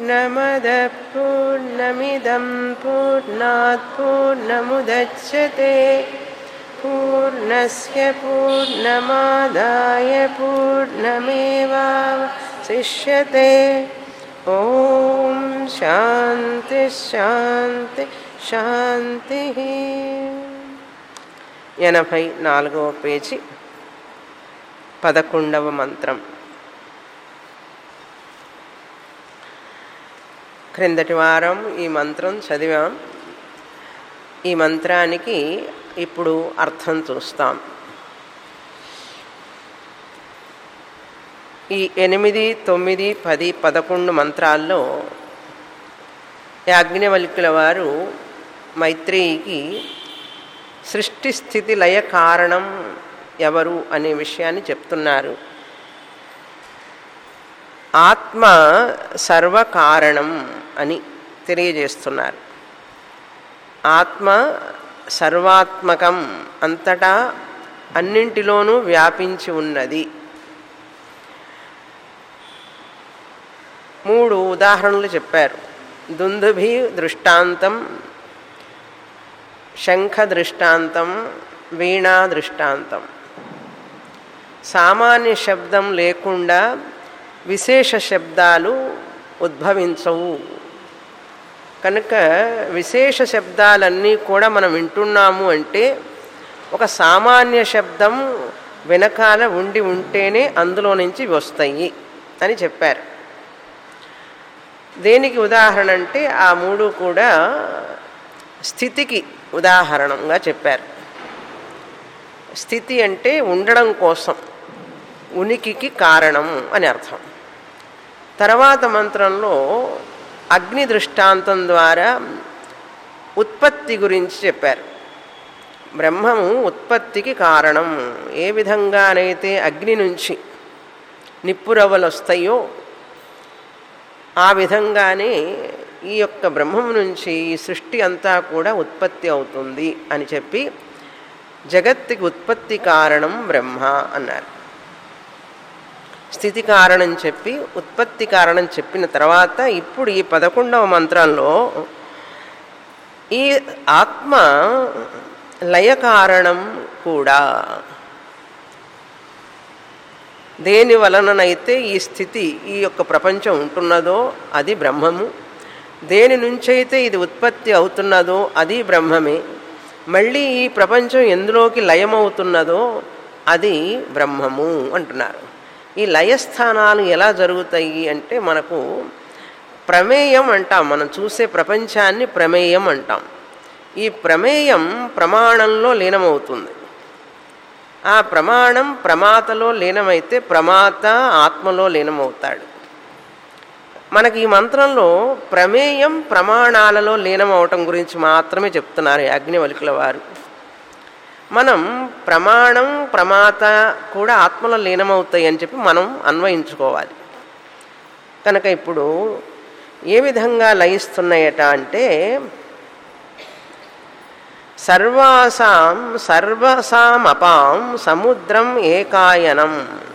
पूर्णमदः पूर्णमिदं पूर्णात् पूर्णमुदच्यते पूर्णस्य पूर्णमादाय पूर्णमेवावशिष्यते ॐ शान्तिः शान्तिः శాంతిః ఎనభై నాలుగవ పేజీ పదకొండవ మంత్రం క్రిందటి వారం ఈ మంత్రం చదివాం ఈ మంత్రానికి ఇప్పుడు అర్థం చూస్తాం ఈ ఎనిమిది తొమ్మిది పది పదకొండు మంత్రాల్లో యాజ్ఞవల్కుల వారు మైత్రేయికి సృష్టి స్థితి లయ కారణం ఎవరు అనే విషయాన్ని చెప్తున్నారు ఆత్మ సర్వకారణం అని తెలియజేస్తున్నారు ఆత్మ సర్వాత్మకం అంతటా అన్నింటిలోనూ వ్యాపించి ఉన్నది మూడు ఉదాహరణలు చెప్పారు దుందుభి దృష్టాంతం శంఖ దృష్టాంతం వీణా దృష్టాంతం సామాన్య శబ్దం లేకుండా విశేష శబ్దాలు ఉద్భవించవు కనుక విశేష శబ్దాలన్నీ కూడా మనం వింటున్నాము అంటే ఒక సామాన్య శబ్దం వెనకాల ఉండి ఉంటేనే అందులో నుంచి వస్తాయి అని చెప్పారు దేనికి ఉదాహరణ అంటే ఆ మూడు కూడా స్థితికి ఉదాహరణంగా చెప్పారు స్థితి అంటే ఉండడం కోసం ఉనికికి కారణం అని అర్థం తర్వాత మంత్రంలో అగ్ని దృష్టాంతం ద్వారా ఉత్పత్తి గురించి చెప్పారు బ్రహ్మము ఉత్పత్తికి కారణం ఏ విధంగానైతే అగ్ని నుంచి నిప్పురవ్వలు వస్తాయో ఆ విధంగానే ఈ యొక్క బ్రహ్మం నుంచి ఈ సృష్టి అంతా కూడా ఉత్పత్తి అవుతుంది అని చెప్పి జగత్తుకి ఉత్పత్తి కారణం బ్రహ్మ అన్నారు స్థితి కారణం చెప్పి ఉత్పత్తి కారణం చెప్పిన తర్వాత ఇప్పుడు ఈ పదకొండవ మంత్రంలో ఈ ఆత్మ లయ కారణం కూడా దేని వలననైతే ఈ స్థితి ఈ యొక్క ప్రపంచం ఉంటున్నదో అది బ్రహ్మము దేని నుంచైతే ఇది ఉత్పత్తి అవుతున్నదో అది బ్రహ్మమే మళ్ళీ ఈ ప్రపంచం ఎందులోకి లయమవుతున్నదో అది బ్రహ్మము అంటున్నారు ఈ లయస్థానాలు ఎలా జరుగుతాయి అంటే మనకు ప్రమేయం అంటాం మనం చూసే ప్రపంచాన్ని ప్రమేయం అంటాం ఈ ప్రమేయం ప్రమాణంలో లీనమవుతుంది ఆ ప్రమాణం ప్రమాతలో లీనమైతే ప్రమాత ఆత్మలో లీనమవుతాడు మనకి ఈ మంత్రంలో ప్రమేయం ప్రమాణాలలో లీనమవటం గురించి మాత్రమే చెప్తున్నారు అగ్నివలికుల వారు మనం ప్రమాణం ప్రమాత కూడా ఆత్మలో లీనమవుతాయి అని చెప్పి మనం అన్వయించుకోవాలి కనుక ఇప్పుడు ఏ విధంగా లయిస్తున్నాయట అంటే సర్వాసాం సర్వసామపాం సముద్రం ఏకాయనం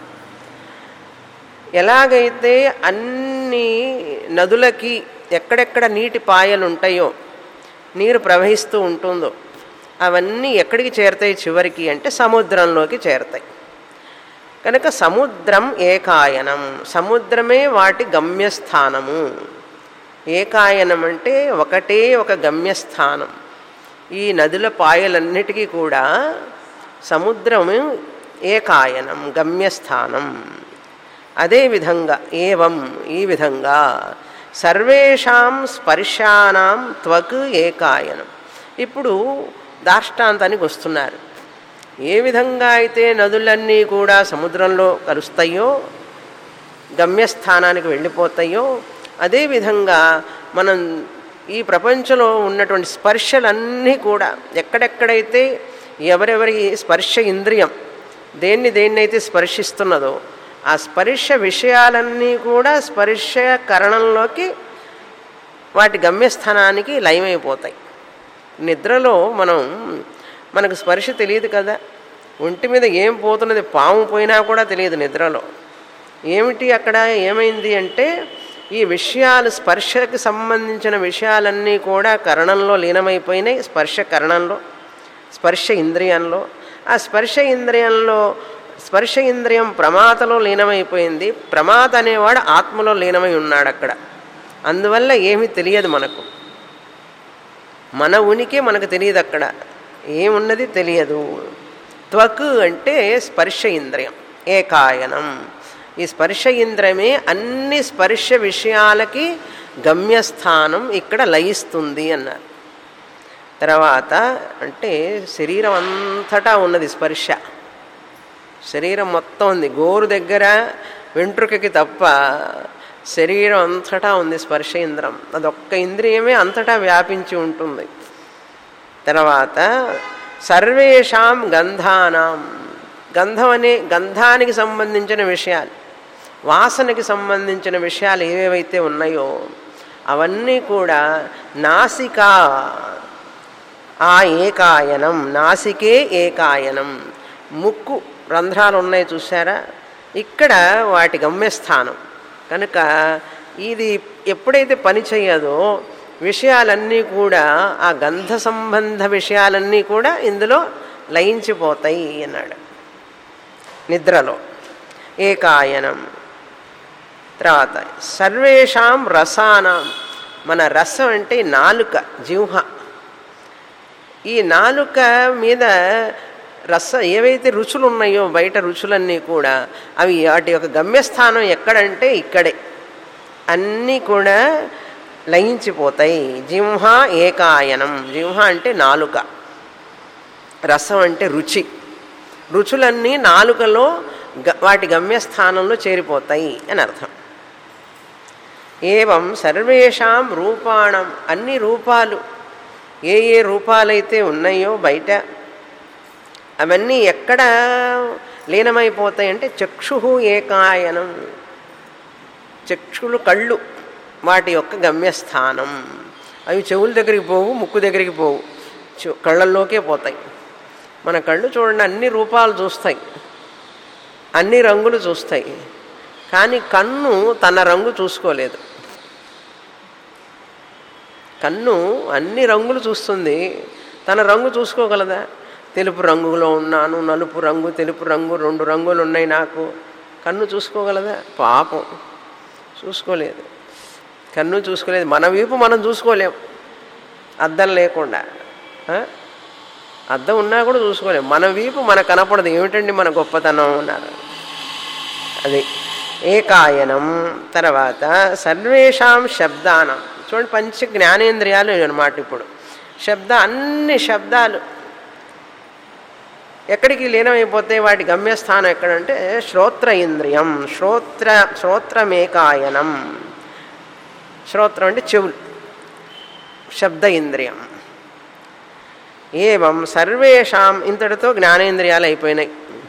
ఎలాగైతే అన్ని నదులకి ఎక్కడెక్కడ నీటి పాయలు ఉంటాయో నీరు ప్రవహిస్తూ ఉంటుందో అవన్నీ ఎక్కడికి చేరతాయి చివరికి అంటే సముద్రంలోకి చేరతాయి కనుక సముద్రం ఏకాయనం సముద్రమే వాటి గమ్యస్థానము ఏకాయనం అంటే ఒకటే ఒక గమ్యస్థానం ఈ నదుల పాయలన్నిటికీ కూడా సముద్రము ఏకాయనం గమ్యస్థానం అదేవిధంగా ఏవం ఈ విధంగా సర్వేషాం స్పర్శానాం త్వక్ ఏకాయనం ఇప్పుడు దాష్టాంతానికి వస్తున్నారు ఏ విధంగా అయితే నదులన్నీ కూడా సముద్రంలో కలుస్తాయో గమ్యస్థానానికి వెళ్ళిపోతాయో అదేవిధంగా మనం ఈ ప్రపంచంలో ఉన్నటువంటి స్పర్శలన్నీ కూడా ఎక్కడెక్కడైతే ఎవరెవరి స్పర్శ ఇంద్రియం దేన్ని దేన్నైతే స్పర్శిస్తున్నదో ఆ స్పర్శ విషయాలన్నీ కూడా స్పర్శ కరణంలోకి వాటి గమ్యస్థానానికి లయమైపోతాయి నిద్రలో మనం మనకు స్పర్శ తెలియదు కదా ఒంటి మీద ఏం పోతున్నది పాము పోయినా కూడా తెలియదు నిద్రలో ఏమిటి అక్కడ ఏమైంది అంటే ఈ విషయాలు స్పర్శకి సంబంధించిన విషయాలన్నీ కూడా కరణంలో లీనమైపోయినాయి స్పర్శ కరణంలో స్పర్శ ఇంద్రియంలో ఆ స్పర్శ ఇంద్రియంలో స్పర్శ ఇంద్రియం ప్రమాతలో లీనమైపోయింది ప్రమాత అనేవాడు ఆత్మలో లీనమై ఉన్నాడు అక్కడ అందువల్ల ఏమీ తెలియదు మనకు మన ఉనికి మనకు తెలియదు అక్కడ ఏమున్నది తెలియదు త్వక్ అంటే స్పర్శ ఇంద్రియం ఏకాయనం ఈ స్పర్శ ఇంద్రియమే అన్ని స్పర్శ విషయాలకి గమ్యస్థానం ఇక్కడ లయిస్తుంది అన్నారు తర్వాత అంటే శరీరం అంతటా ఉన్నది స్పర్శ శరీరం మొత్తం ఉంది గోరు దగ్గర వెంట్రుకకి తప్ప శరీరం అంతటా ఉంది స్పర్శ ఇంద్రం అదొక్క ఇంద్రియమే అంతటా వ్యాపించి ఉంటుంది తర్వాత సర్వేషాం గంధానాం గంధం అనే గంధానికి సంబంధించిన విషయాలు వాసనకి సంబంధించిన విషయాలు ఏవేవైతే ఉన్నాయో అవన్నీ కూడా నాసిక ఆ ఏకాయనం నాసికే ఏకాయనం ముక్కు రంధ్రాలు ఉన్నాయి చూసారా ఇక్కడ వాటి గమ్యస్థానం కనుక ఇది ఎప్పుడైతే పని చేయదో విషయాలన్నీ కూడా ఆ గంధ సంబంధ విషయాలన్నీ కూడా ఇందులో లయించిపోతాయి అన్నాడు నిద్రలో ఏకాయనం తర్వాత సర్వేషాం రసానాం మన రసం అంటే నాలుక జిహ్వ ఈ నాలుక మీద రస ఏవైతే రుచులు ఉన్నాయో బయట రుచులన్నీ కూడా అవి వాటి యొక్క గమ్యస్థానం ఎక్కడంటే ఇక్కడే అన్నీ కూడా లయించిపోతాయి జింహ ఏకాయనం జింహ అంటే నాలుక రసం అంటే రుచి రుచులన్నీ నాలుకలో వాటి గమ్యస్థానంలో చేరిపోతాయి అని అర్థం ఏవం సర్వేషాం రూపాణం అన్ని రూపాలు ఏ ఏ రూపాలైతే ఉన్నాయో బయట అవన్నీ ఎక్కడ లీనమైపోతాయి అంటే చక్షు ఏకాయనం చక్షులు కళ్ళు వాటి యొక్క గమ్యస్థానం అవి చెవుల దగ్గరికి పోవు ముక్కు దగ్గరికి పోవు కళ్ళల్లోకే పోతాయి మన కళ్ళు చూడండి అన్ని రూపాలు చూస్తాయి అన్ని రంగులు చూస్తాయి కానీ కన్ను తన రంగు చూసుకోలేదు కన్ను అన్ని రంగులు చూస్తుంది తన రంగు చూసుకోగలదా తెలుపు రంగులో ఉన్నాను నలుపు రంగు తెలుపు రంగు రెండు రంగులు ఉన్నాయి నాకు కన్ను చూసుకోగలదా పాపం చూసుకోలేదు కన్ను చూసుకోలేదు మన వీపు మనం చూసుకోలేం అద్దం లేకుండా అద్దం ఉన్నా కూడా చూసుకోలేం మన వీపు మనకు కనపడదు ఏమిటండి మన గొప్పతనం అన్నారు అది ఏకాయనం తర్వాత సర్వేషాం శబ్దానం చూడండి పంచ జ్ఞానేంద్రియాలు అనమాట ఇప్పుడు శబ్ద అన్ని శబ్దాలు ఎక్కడికి లీనమైపోతే వాటి గమ్యస్థానం ఎక్కడంటే శ్రోత్ర ఇంద్రియం శ్రోత్ర శ్రోత్రమేకాయనం శ్రోత్రం అంటే చెవులు శబ్ద ఇంద్రియం ఏవం సర్వేషాం ఇంతటితో జ్ఞానేంద్రియాలు అయిపోయినాయి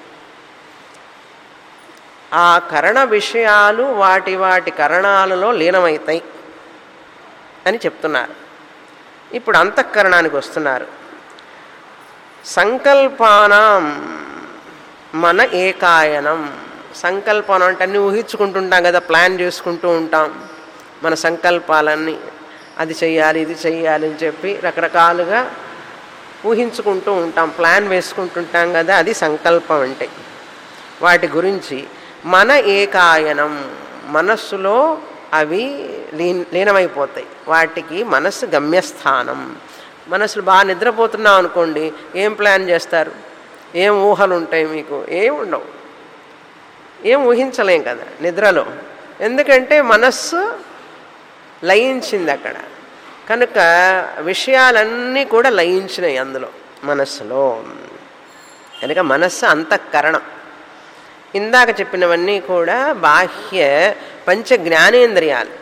ఆ కరణ విషయాలు వాటి వాటి కరణాలలో లీనమవుతాయి అని చెప్తున్నారు ఇప్పుడు అంతఃకరణానికి వస్తున్నారు సంకల్పానం మన ఏకాయనం సంకల్పనం అంటే అన్నీ ఊహించుకుంటుంటాం కదా ప్లాన్ చేసుకుంటూ ఉంటాం మన సంకల్పాలన్నీ అది చెయ్యాలి ఇది చెయ్యాలి అని చెప్పి రకరకాలుగా ఊహించుకుంటూ ఉంటాం ప్లాన్ వేసుకుంటుంటాం కదా అది సంకల్పం అంటే వాటి గురించి మన ఏకాయనం మనస్సులో అవి లీన్ లీనమైపోతాయి వాటికి మనస్సు గమ్యస్థానం మనసులు బాగా నిద్రపోతున్నాం అనుకోండి ఏం ప్లాన్ చేస్తారు ఏం ఊహలు ఉంటాయి మీకు ఏం ఉండవు ఏం ఊహించలేం కదా నిద్రలో ఎందుకంటే మనస్సు లయించింది అక్కడ కనుక విషయాలన్నీ కూడా లయించినాయి అందులో మనస్సులో కనుక మనస్సు అంతఃకరణం ఇందాక చెప్పినవన్నీ కూడా బాహ్య పంచ జ్ఞానేంద్రియాలు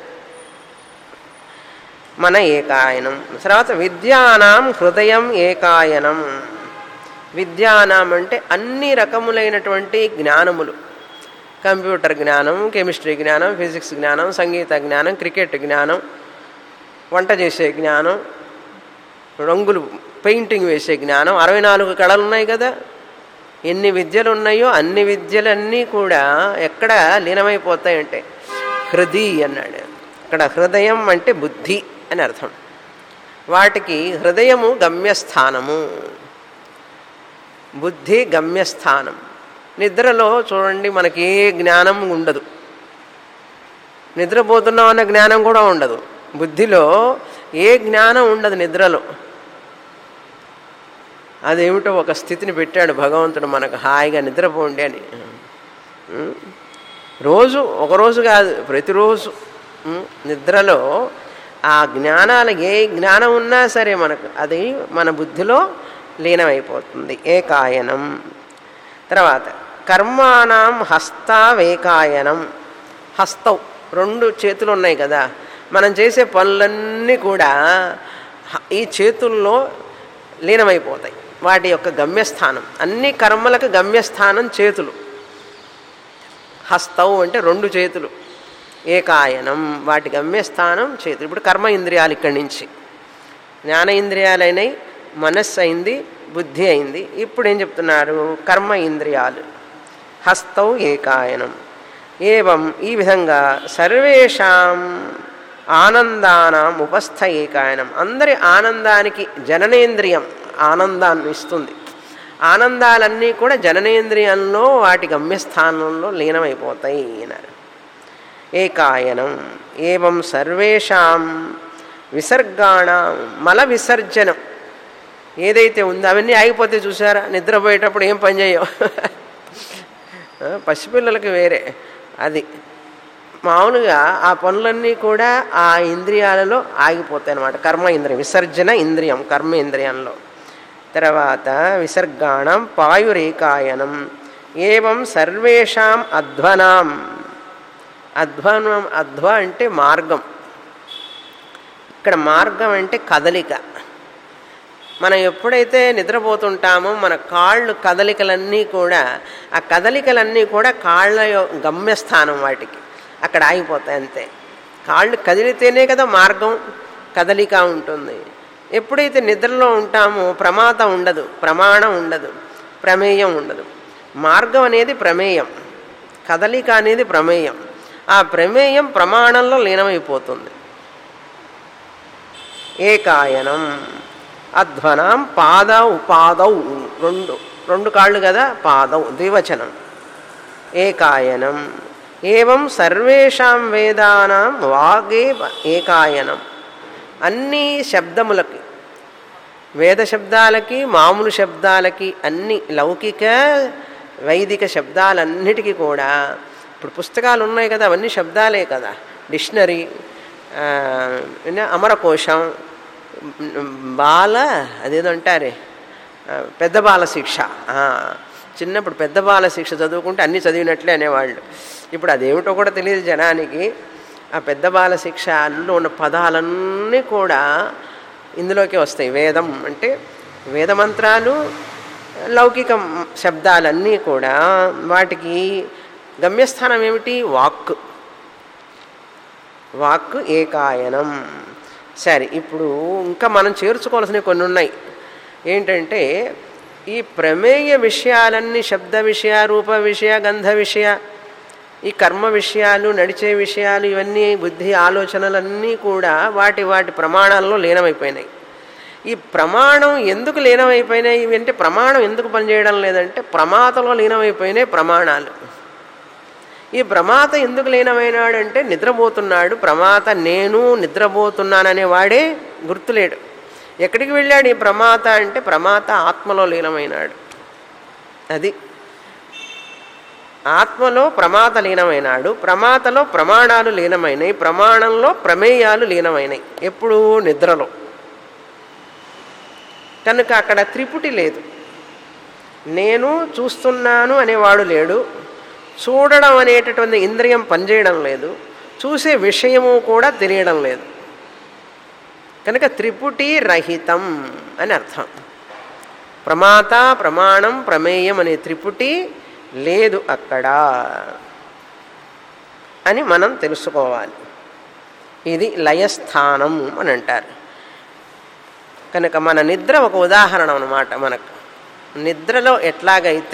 మన ఏకాయనం తర్వాత విద్యానాం హృదయం ఏకాయనం విద్యానాం అంటే అన్ని రకములైనటువంటి జ్ఞానములు కంప్యూటర్ జ్ఞానం కెమిస్ట్రీ జ్ఞానం ఫిజిక్స్ జ్ఞానం సంగీత జ్ఞానం క్రికెట్ జ్ఞానం వంట చేసే జ్ఞానం రంగులు పెయింటింగ్ వేసే జ్ఞానం అరవై నాలుగు కళలు ఉన్నాయి కదా ఎన్ని విద్యలు ఉన్నాయో అన్ని విద్యలన్నీ కూడా ఎక్కడ లీనమైపోతాయంటే హృది అన్నాడు అక్కడ హృదయం అంటే బుద్ధి అని అర్థం వాటికి హృదయము గమ్యస్థానము బుద్ధి గమ్యస్థానం నిద్రలో చూడండి మనకి ఏ జ్ఞానం ఉండదు నిద్రపోతున్నాం అన్న జ్ఞానం కూడా ఉండదు బుద్ధిలో ఏ జ్ఞానం ఉండదు నిద్రలో అదేమిటో ఒక స్థితిని పెట్టాడు భగవంతుడు మనకు హాయిగా నిద్రపోండి అని ఉం? రోజు ఒకరోజు కాదు ప్రతిరోజు ఉం? నిద్రలో ఆ జ్ఞానాలు ఏ జ్ఞానం ఉన్నా సరే మనకు అది మన బుద్ధిలో లీనమైపోతుంది ఏకాయనం తర్వాత కర్మాణం హస్తావేకాయనం హస్తౌ రెండు చేతులు ఉన్నాయి కదా మనం చేసే పనులన్నీ కూడా హ- ఈ చేతుల్లో లీనమైపోతాయి వాటి యొక్క గమ్యస్థానం అన్ని కర్మలకు గమ్యస్థానం చేతులు హస్తవు అంటే రెండు చేతులు ఏకాయనం వాటి గమ్యస్థానం చేతులు ఇప్పుడు కర్మ ఇంద్రియాలు ఇక్కడి నుంచి జ్ఞాన ఇంద్రియాలైనవి మనస్సు అయింది బుద్ధి అయింది ఇప్పుడు ఏం చెప్తున్నారు కర్మ ఇంద్రియాలు హస్తౌ ఏకాయనం ఏవం ఈ విధంగా సర్వేషాం ఆనందానం ఉపస్థ ఏకాయనం అందరి ఆనందానికి జననేంద్రియం ఆనందాన్ని ఇస్తుంది ఆనందాలన్నీ కూడా జననేంద్రియంలో వాటి గమ్యస్థానంలో లీనమైపోతాయి అన్నారు ఏకాయనం ఏవం సర్వేషాం విసర్గాణం మల విసర్జనం ఏదైతే ఉందో అవన్నీ ఆగిపోతే చూసారా నిద్రపోయేటప్పుడు ఏం పని చేయవు ఆ, పసిపిల్లలకి వేరే అది మామూలుగా ఆ పనులన్నీ కూడా ఆ ఇంద్రియాలలో ఆగిపోతాయి అన్నమాట కర్మ ఇంద్రియం విసర్జన ఇంద్రియం కర్మ ఇంద్రియంలో తర్వాత విసర్గాణం పాయురేకాయనం ఏవం సర్వేషాం అధ్వనాం అధ్వనం అధ్వ అంటే మార్గం ఇక్కడ మార్గం అంటే కదలిక మనం ఎప్పుడైతే నిద్రపోతుంటామో మన కాళ్ళు కదలికలన్నీ కూడా ఆ కదలికలన్నీ కూడా కాళ్ళ యొ- గమ్యస్థానం వాటికి అక్కడ ఆగిపోతాయి అంతే కాళ్ళు కదిలితేనే కదా మార్గం కదలిక ఉంటుంది ఎప్పుడైతే నిద్రలో ఉంటామో ప్రమాదం ఉండదు ప్రమాణం ఉండదు ప్రమేయం ఉండదు మార్గం అనేది ప్రమేయం కదలిక అనేది ప్రమేయం ఆ ప్రమేయం ప్రమాణంలో లీనమైపోతుంది ఏకాయనం అధ్వనం పాద ఉపాదౌ రెండు రెండు కాళ్ళు కదా పాదౌ ద్వివచనం ఏకాయనం ఏవం సర్వేషాం వేదానాం వాగే ఏకాయనం అన్ని శబ్దములకి వేద శబ్దాలకి మామూలు శబ్దాలకి అన్ని లౌకిక వైదిక శబ్దాలన్నిటికీ కూడా ఇప్పుడు పుస్తకాలు ఉన్నాయి కదా అవన్నీ శబ్దాలే కదా డిక్షనరీ ఆ, ఇంకా అమరకోశం బాల అదేదో అంటారే ఆ, పెద్ద బాల శిక్ష ఆ, చిన్నప్పుడు పెద్ద బాల శిక్ష చదువుకుంటే అన్నీ చదివినట్లే అనేవాళ్ళు ఇప్పుడు అదేమిటో కూడా తెలియదు జనానికి ఆ పెద్ద బాల శిక్ష అందులో ఉన్న పదాలన్నీ కూడా ఇందులోకి వస్తాయి వేదం అంటే వేదమంత్రాలు లౌకిక శబ్దాలన్నీ కూడా వాటికి గమ్యస్థానం ఏమిటి వాక్ వాక్ ఏకాయనం సరే ఇప్పుడు ఇంకా మనం చేర్చుకోవాల్సినవి కొన్ని ఉన్నాయి ఏంటంటే ఈ ప్రమేయ విషయాలన్నీ శబ్ద విషయ రూప విషయ గంధ విషయ ఈ కర్మ విషయాలు నడిచే విషయాలు ఇవన్నీ బుద్ధి ఆలోచనలన్నీ కూడా వాటి వాటి ప్రమాణాల్లో లీనమైపోయినాయి ఈ ప్రమాణం ఎందుకు లీనమైపోయినాయి ఇవి అంటే ప్రమాణం ఎందుకు పనిచేయడం లేదంటే ప్రమాతలో లీనమైపోయినాయి ప్రమాణాలు ఈ ప్రమాత ఎందుకు లీనమైనాడంటే నిద్రపోతున్నాడు ప్రమాత నేను నిద్రపోతున్నాననే వాడే గుర్తులేడు ఎక్కడికి వెళ్ళాడు ఈ ప్రమాత అంటే ప్రమాత ఆత్మలో లీనమైనాడు అది ఆత్మలో ప్రమాత లీనమైనాడు ప్రమాతలో ప్రమాణాలు లీనమైనాయి ప్రమాణంలో ప్రమేయాలు లీనమైనాయి ఎప్పుడు నిద్రలో కనుక అక్కడ త్రిపుటి లేదు నేను చూస్తున్నాను అనేవాడు లేడు చూడడం అనేటటువంటి ఇంద్రియం పనిచేయడం లేదు చూసే విషయము కూడా తెలియడం లేదు కనుక త్రిపుటి రహితం అని అర్థం ప్రమాత ప్రమాణం ప్రమేయం అనే త్రిపుటి లేదు అక్కడ అని మనం తెలుసుకోవాలి ఇది లయస్థానం అని అంటారు కనుక మన నిద్ర ఒక ఉదాహరణ అన్నమాట మనకు నిద్రలో ఎట్లాగైతే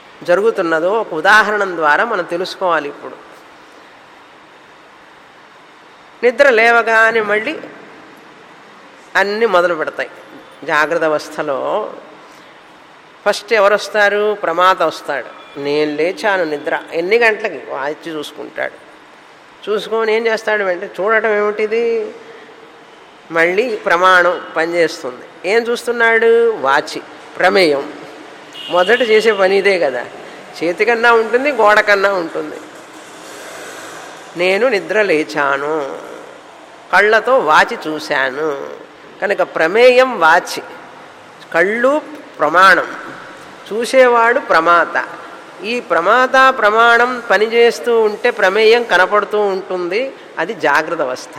జరుగుతున్నదో ఒక ఉదాహరణం ద్వారా మనం తెలుసుకోవాలి ఇప్పుడు నిద్ర లేవగానే మళ్ళీ అన్నీ మొదలు పెడతాయి జాగ్రత్త అవస్థలో ఫస్ట్ ఎవరు వస్తారు ప్రమాద వస్తాడు నేను లేచాను నిద్ర ఎన్ని గంటలకి వాచి చూసుకుంటాడు చూసుకొని ఏం చేస్తాడు వెంటనే చూడటం ఏమిటిది మళ్ళీ ప్రమాణం పనిచేస్తుంది ఏం చూస్తున్నాడు వాచి ప్రమేయం మొదట చేసే పని ఇదే కదా చేతికన్నా ఉంటుంది గోడ కన్నా ఉంటుంది నేను నిద్ర లేచాను కళ్ళతో వాచి చూశాను కనుక ప్రమేయం వాచి కళ్ళు ప్రమాణం చూసేవాడు ప్రమాత ఈ ప్రమాత ప్రమాణం పనిచేస్తూ ఉంటే ప్రమేయం కనపడుతూ ఉంటుంది అది జాగ్రత్త అవస్థ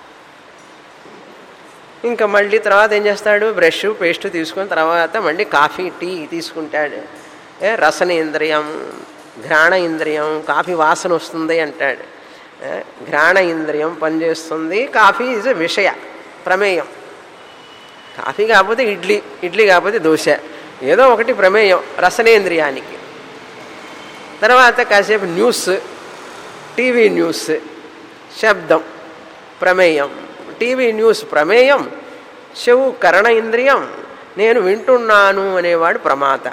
ఇంకా మళ్ళీ తర్వాత ఏం చేస్తాడు బ్రష్ పేస్ట్ తీసుకున్న తర్వాత మళ్ళీ కాఫీ టీ తీసుకుంటాడు ఏ రసనేంద్రియం ఘ్రాణ ఇంద్రియం కాఫీ వాసన వస్తుంది అంటాడు ఏ, ఘ్రాణ ఇంద్రియం పనిచేస్తుంది కాఫీ ఇజ్ విషయ ప్రమేయం కాఫీ కాకపోతే ఇడ్లీ ఇడ్లీ కాకపోతే దోశ ఏదో ఒకటి ప్రమేయం రసనేంద్రియానికి తర్వాత కాసేపు న్యూస్ టీవీ న్యూస్ శబ్దం ప్రమేయం టీవీ న్యూస్ ప్రమేయం చెవు కరణ ఇంద్రియం నేను వింటున్నాను అనేవాడు ప్రమాత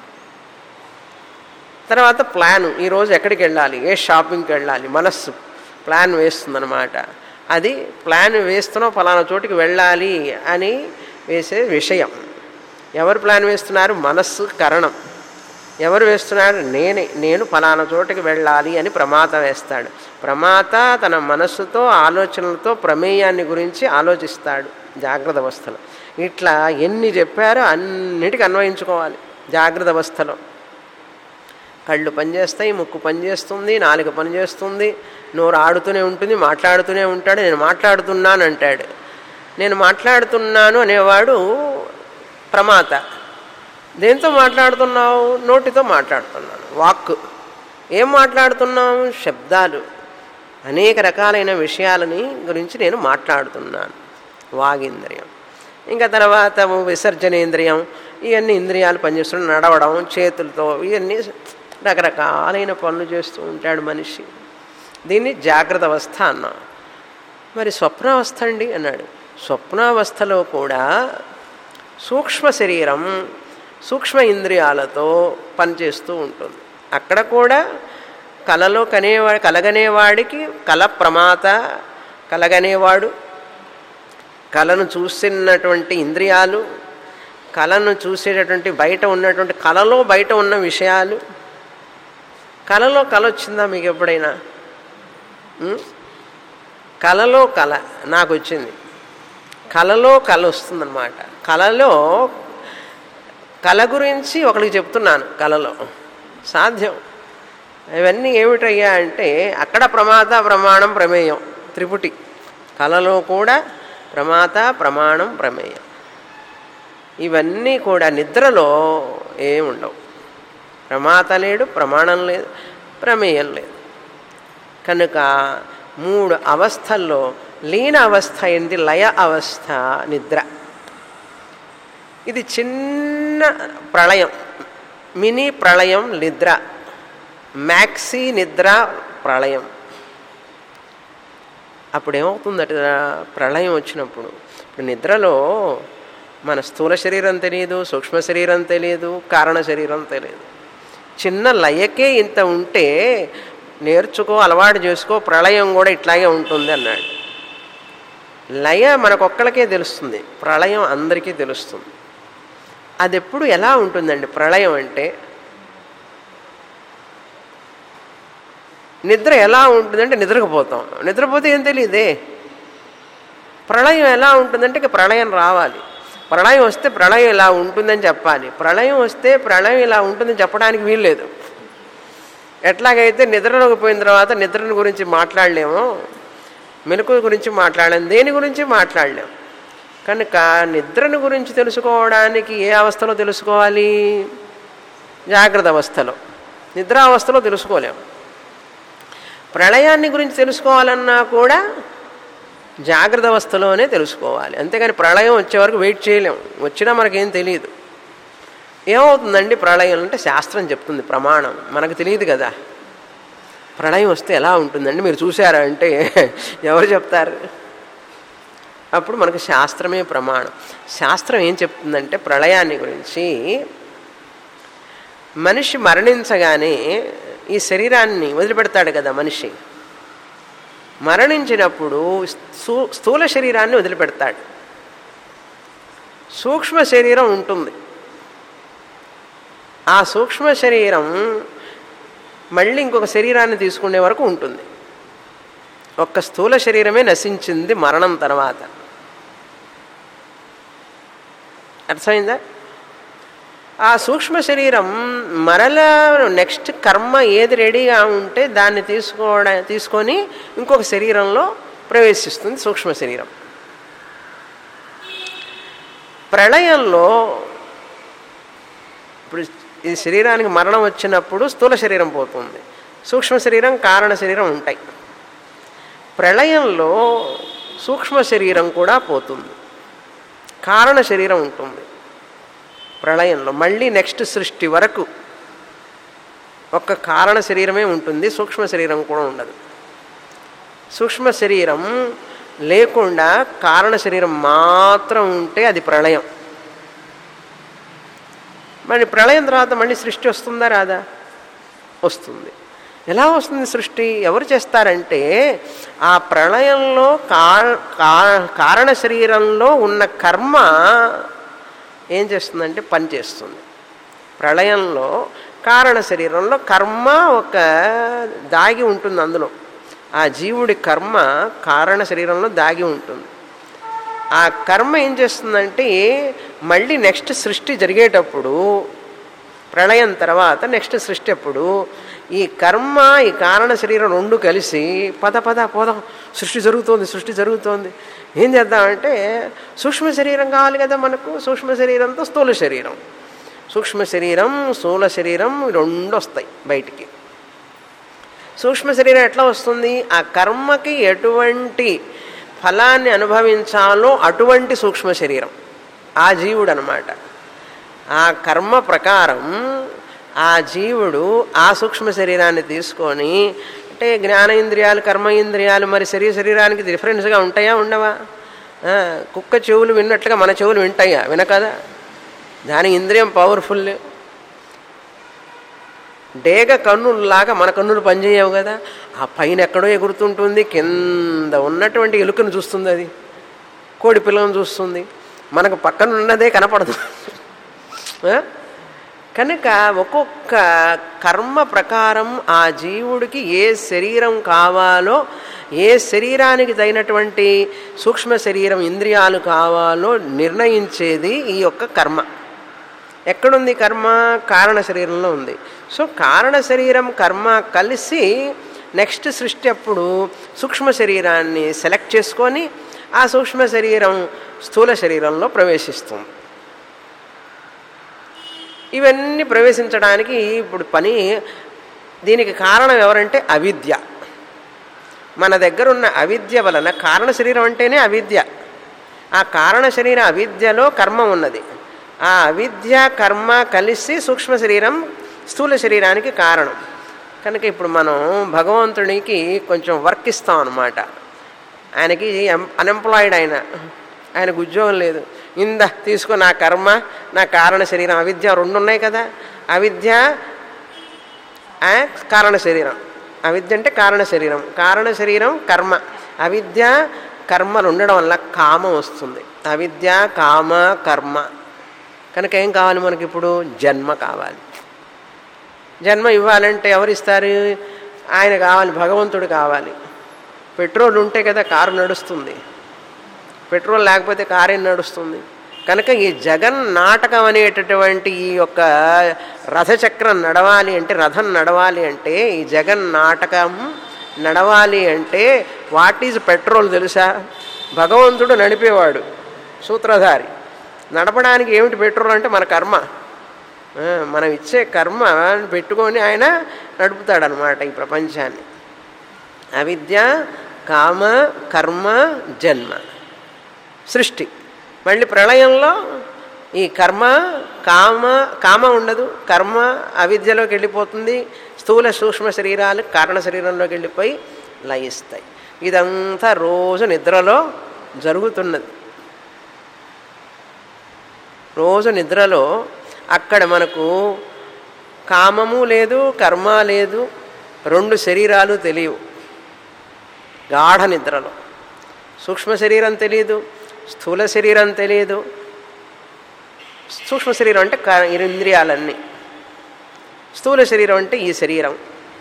తర్వాత ప్లాన్ ఈరోజు ఎక్కడికి వెళ్ళాలి ఏ షాపింగ్కి వెళ్ళాలి మనస్సు ప్లాన్ వేస్తుందన్నమాట అది ప్లాన్ వేస్తున్నావు ఫలానా చోటికి వెళ్ళాలి అని వేసే విషయం ఎవరు ప్లాన్ వేస్తున్నారు మనస్సు కరణం ఎవరు వేస్తున్నారు నేనే నేను ఫలానా చోటికి వెళ్ళాలి అని ప్రమాత వేస్తాడు ప్రమాత తన మనస్సుతో ఆలోచనలతో ప్రమేయాన్ని గురించి ఆలోచిస్తాడు జాగ్రత్త అవస్థలో ఇట్లా ఎన్ని చెప్పారో అన్నిటికీ అన్వయించుకోవాలి జాగ్రత్త అవస్థలో కళ్ళు పనిచేస్తాయి ముక్కు పనిచేస్తుంది నాలుక పనిచేస్తుంది నోరు ఆడుతూనే ఉంటుంది మాట్లాడుతూనే ఉంటాడు నేను మాట్లాడుతున్నాను అంటాడు నేను మాట్లాడుతున్నాను అనేవాడు ప్రమాత దేంతో మాట్లాడుతున్నావు నోటితో మాట్లాడుతున్నాను వాక్ ఏం మాట్లాడుతున్నావు శబ్దాలు అనేక రకాలైన విషయాలని గురించి నేను మాట్లాడుతున్నాను వాగింద్రియం ఇంకా తర్వాత విసర్జనేంద్రియం ఇవన్నీ ఇంద్రియాలు పనిచేస్తున్నాయి నడవడం చేతులతో ఇవన్నీ రకరకాలైన పనులు చేస్తూ ఉంటాడు మనిషి దీన్ని జాగ్రత్త అవస్థ అన్నాం మరి స్వప్నావస్థ అండి అన్నాడు స్వప్నావస్థలో కూడా సూక్ష్మ శరీరం సూక్ష్మ ఇంద్రియాలతో పనిచేస్తూ ఉంటుంది అక్కడ కూడా కలలో కనేవా కలగనేవాడికి కల ప్రమాత కలగనేవాడు కళను చూసినటువంటి ఇంద్రియాలు కళను చూసేటటువంటి బయట ఉన్నటువంటి కళలో బయట ఉన్న విషయాలు కళలో కళ వచ్చిందా మీకు ఎప్పుడైనా ఉం? కళలో కళ నాకు వచ్చింది కళలో కళ వస్తుందన్నమాట కళలో కళ గురించి ఒకరికి చెప్తున్నాను కళలో సాధ్యం ఇవన్నీ ఏమిటయ్యా అంటే అక్కడ ప్రమాత ప్రమాణం ప్రమేయం త్రిపుటి కళలో కూడా ప్రమాత ప్రమాణం ప్రమేయం ఇవన్నీ కూడా నిద్రలో ఏముండవు ప్రమాత లేడు ప్రమాణం లేదు ప్రమేయం లేదు కనుక మూడు అవస్థల్లో లీన అవస్థ ఏంటి లయ అవస్థ నిద్ర ఇది చిన్న ప్రళయం మినీ ప్రళయం నిద్ర మ్యాక్సీ నిద్ర ప్రళయం అప్పుడు ఏమవుతుందట ప్రళయం వచ్చినప్పుడు ఇప్పుడు నిద్రలో మన స్థూల శరీరం తెలియదు సూక్ష్మ శరీరం తెలియదు కారణ శరీరం తెలియదు చిన్న లయకే ఇంత ఉంటే నేర్చుకో అలవాటు చేసుకో ప్రళయం కూడా ఇట్లాగే ఉంటుంది అన్నాడు లయ మనకొక్కళ్ళకే తెలుస్తుంది ప్రళయం అందరికీ తెలుస్తుంది అది ఎప్పుడు ఎలా ఉంటుందండి ప్రళయం అంటే నిద్ర ఎలా ఉంటుందంటే నిద్రకపోతాం నిద్రపోతే ఏం తెలియదే ప్రళయం ఎలా ఉంటుందంటే ఇక ప్రళయం రావాలి ప్రళయం వస్తే ప్రళయం ఇలా ఉంటుందని చెప్పాలి ప్రళయం వస్తే ప్రళయం ఇలా ఉంటుందని చెప్పడానికి వీల్లేదు ఎట్లాగైతే నిద్రలోకి పోయిన తర్వాత నిద్రను గురించి మాట్లాడలేము మెలకు గురించి మాట్లాడలేము దేని గురించి మాట్లాడలేము కనుక నిద్రను గురించి తెలుసుకోవడానికి ఏ అవస్థలో తెలుసుకోవాలి జాగ్రత్త అవస్థలో నిద్రావస్థలో తెలుసుకోలేము ప్రళయాన్ని గురించి తెలుసుకోవాలన్నా కూడా జాగ్రత్త అవస్థలోనే తెలుసుకోవాలి అంతేగాని ప్రళయం వచ్చే వరకు వెయిట్ చేయలేము వచ్చినా మనకేం తెలియదు ఏమవుతుందండి ప్రళయం అంటే శాస్త్రం చెప్తుంది ప్రమాణం మనకు తెలియదు కదా ప్రళయం వస్తే ఎలా ఉంటుందండి మీరు చూసారా అంటే ఎవరు చెప్తారు అప్పుడు మనకు శాస్త్రమే ప్రమాణం శాస్త్రం ఏం చెప్తుందంటే ప్రళయాన్ని గురించి మనిషి మరణించగానే ఈ శరీరాన్ని వదిలిపెడతాడు కదా మనిషి మరణించినప్పుడు స్థూ స్థూల శరీరాన్ని వదిలిపెడతాడు సూక్ష్మ శరీరం ఉంటుంది ఆ సూక్ష్మ శరీరం మళ్ళీ ఇంకొక శరీరాన్ని తీసుకునే వరకు ఉంటుంది ఒక్క స్థూల శరీరమే నశించింది మరణం తర్వాత అర్థమైందా ఆ సూక్ష్మ శరీరం మరల నెక్స్ట్ కర్మ ఏది రెడీగా ఉంటే దాన్ని తీసుకోవడం తీసుకొని ఇంకొక శరీరంలో ప్రవేశిస్తుంది సూక్ష్మ శరీరం ప్రళయంలో ఇప్పుడు ఈ శరీరానికి మరణం వచ్చినప్పుడు స్థూల శరీరం పోతుంది సూక్ష్మ శరీరం కారణ శరీరం ఉంటాయి ప్రళయంలో సూక్ష్మ శరీరం కూడా పోతుంది కారణ శరీరం ఉంటుంది ప్రళయంలో మళ్ళీ నెక్స్ట్ సృష్టి వరకు ఒక్క కారణ శరీరమే ఉంటుంది సూక్ష్మ శరీరం కూడా ఉండదు సూక్ష్మ శరీరం లేకుండా కారణ శరీరం మాత్రం ఉంటే అది ప్రళయం మరి ప్రళయం తర్వాత మళ్ళీ సృష్టి వస్తుందా రాదా వస్తుంది ఎలా వస్తుంది సృష్టి ఎవరు చేస్తారంటే ఆ ప్రళయంలో కారణ శరీరంలో ఉన్న కర్మ ఏం చేస్తుందంటే పని చేస్తుంది ప్రళయంలో కారణ శరీరంలో కర్మ ఒక దాగి ఉంటుంది అందులో ఆ జీవుడి కర్మ కారణ శరీరంలో దాగి ఉంటుంది ఆ కర్మ ఏం చేస్తుందంటే మళ్ళీ నెక్స్ట్ సృష్టి జరిగేటప్పుడు ప్రళయం తర్వాత నెక్స్ట్ సృష్టి అప్పుడు ఈ కర్మ ఈ కారణ శరీరం రెండు కలిసి పద పద పోదాం సృష్టి జరుగుతోంది సృష్టి జరుగుతోంది ఏం చేద్దామంటే సూక్ష్మ శరీరం కావాలి కదా మనకు సూక్ష్మ శరీరంతో స్థూల శరీరం సూక్ష్మ శరీరం స్థూల శరీరం రెండు వస్తాయి బయటికి సూక్ష్మ శరీరం ఎట్లా వస్తుంది ఆ కర్మకి ఎటువంటి ఫలాన్ని అనుభవించాలో అటువంటి సూక్ష్మ శరీరం ఆ జీవుడు అనమాట ఆ కర్మ ప్రకారం ఆ జీవుడు ఆ సూక్ష్మ శరీరాన్ని తీసుకొని అంటే జ్ఞానేంద్రియాలు కర్మ ఇంద్రియాలు మరి శరీర శరీరానికి డిఫరెన్స్గా ఉంటాయా ఉండవా కుక్క చెవులు విన్నట్లుగా మన చెవులు వింటాయా వినకదా దాని ఇంద్రియం పవర్ఫుల్ డేగ కన్నులాగా మన కన్నులు పనిచేయవు కదా ఆ పైన ఎక్కడో ఎగురుతుంటుంది కింద ఉన్నటువంటి ఎలుకను చూస్తుంది అది కోడి పిల్లను చూస్తుంది మనకు పక్కన ఉన్నదే కనపడదు కనుక ఒక్కొక్క కర్మ ప్రకారం ఆ జీవుడికి ఏ శరీరం కావాలో ఏ శరీరానికి తగినటువంటి సూక్ష్మ శరీరం ఇంద్రియాలు కావాలో నిర్ణయించేది ఈ యొక్క కర్మ ఎక్కడుంది కర్మ కారణ శరీరంలో ఉంది సో కారణ శరీరం కర్మ కలిసి నెక్స్ట్ సృష్టి అప్పుడు సూక్ష్మ శరీరాన్ని సెలెక్ట్ చేసుకొని ఆ సూక్ష్మ శరీరం స్థూల శరీరంలో ప్రవేశిస్తుంది ఇవన్నీ ప్రవేశించడానికి ఇప్పుడు పని దీనికి కారణం ఎవరంటే అవిద్య మన దగ్గర ఉన్న అవిద్య వలన కారణ శరీరం అంటేనే అవిద్య ఆ కారణ శరీర అవిద్యలో కర్మ ఉన్నది ఆ అవిద్య కర్మ కలిసి సూక్ష్మ శరీరం స్థూల శరీరానికి కారణం కనుక ఇప్పుడు మనం భగవంతునికి కొంచెం వర్క్ ఇస్తాం అనమాట ఆయనకి అన్ఎంప్లాయిడ్ ఆయన ఆయనకు ఉద్యోగం లేదు ఇంద తీసుకో నా కర్మ నా కారణ శరీరం అవిద్య రెండు ఉన్నాయి కదా అవిద్య కారణ శరీరం అవిద్య అంటే కారణ శరీరం కారణ శరీరం కర్మ అవిద్య కర్మలు ఉండడం వల్ల కామం వస్తుంది అవిద్య కామ కర్మ కనుక ఏం కావాలి మనకి ఇప్పుడు జన్మ కావాలి జన్మ ఇవ్వాలంటే ఎవరు ఇస్తారు ఆయన కావాలి భగవంతుడు కావాలి పెట్రోల్ ఉంటే కదా కారు నడుస్తుంది పెట్రోల్ లేకపోతే కారు ఏం నడుస్తుంది కనుక ఈ జగన్ నాటకం అనేటటువంటి ఈ యొక్క రథచక్రం నడవాలి అంటే రథం నడవాలి అంటే ఈ జగన్ నాటకం నడవాలి అంటే వాట్ ఈజ్ పెట్రోల్ తెలుసా భగవంతుడు నడిపేవాడు సూత్రధారి నడపడానికి ఏమిటి పెట్రోల్ అంటే మన కర్మ మనం ఇచ్చే కర్మ పెట్టుకొని ఆయన నడుపుతాడనమాట ఈ ప్రపంచాన్ని అవిద్య కామ కర్మ జన్మ సృష్టి మళ్ళీ ప్రళయంలో ఈ కర్మ కామ కామ ఉండదు కర్మ అవిద్యలోకి వెళ్ళిపోతుంది స్థూల సూక్ష్మ శరీరాలు కారణ శరీరంలోకి వెళ్ళిపోయి లయిస్తాయి ఇదంతా రోజు నిద్రలో జరుగుతున్నది రోజు నిద్రలో అక్కడ మనకు కామము లేదు కర్మ లేదు రెండు శరీరాలు తెలియవు గాఢ నిద్రలో సూక్ష్మ శరీరం తెలియదు స్థూల శరీరం తెలియదు సూక్ష్మ శరీరం అంటే క- ఇంద్రియాలన్నీ స్థూల శరీరం అంటే ఈ శరీరం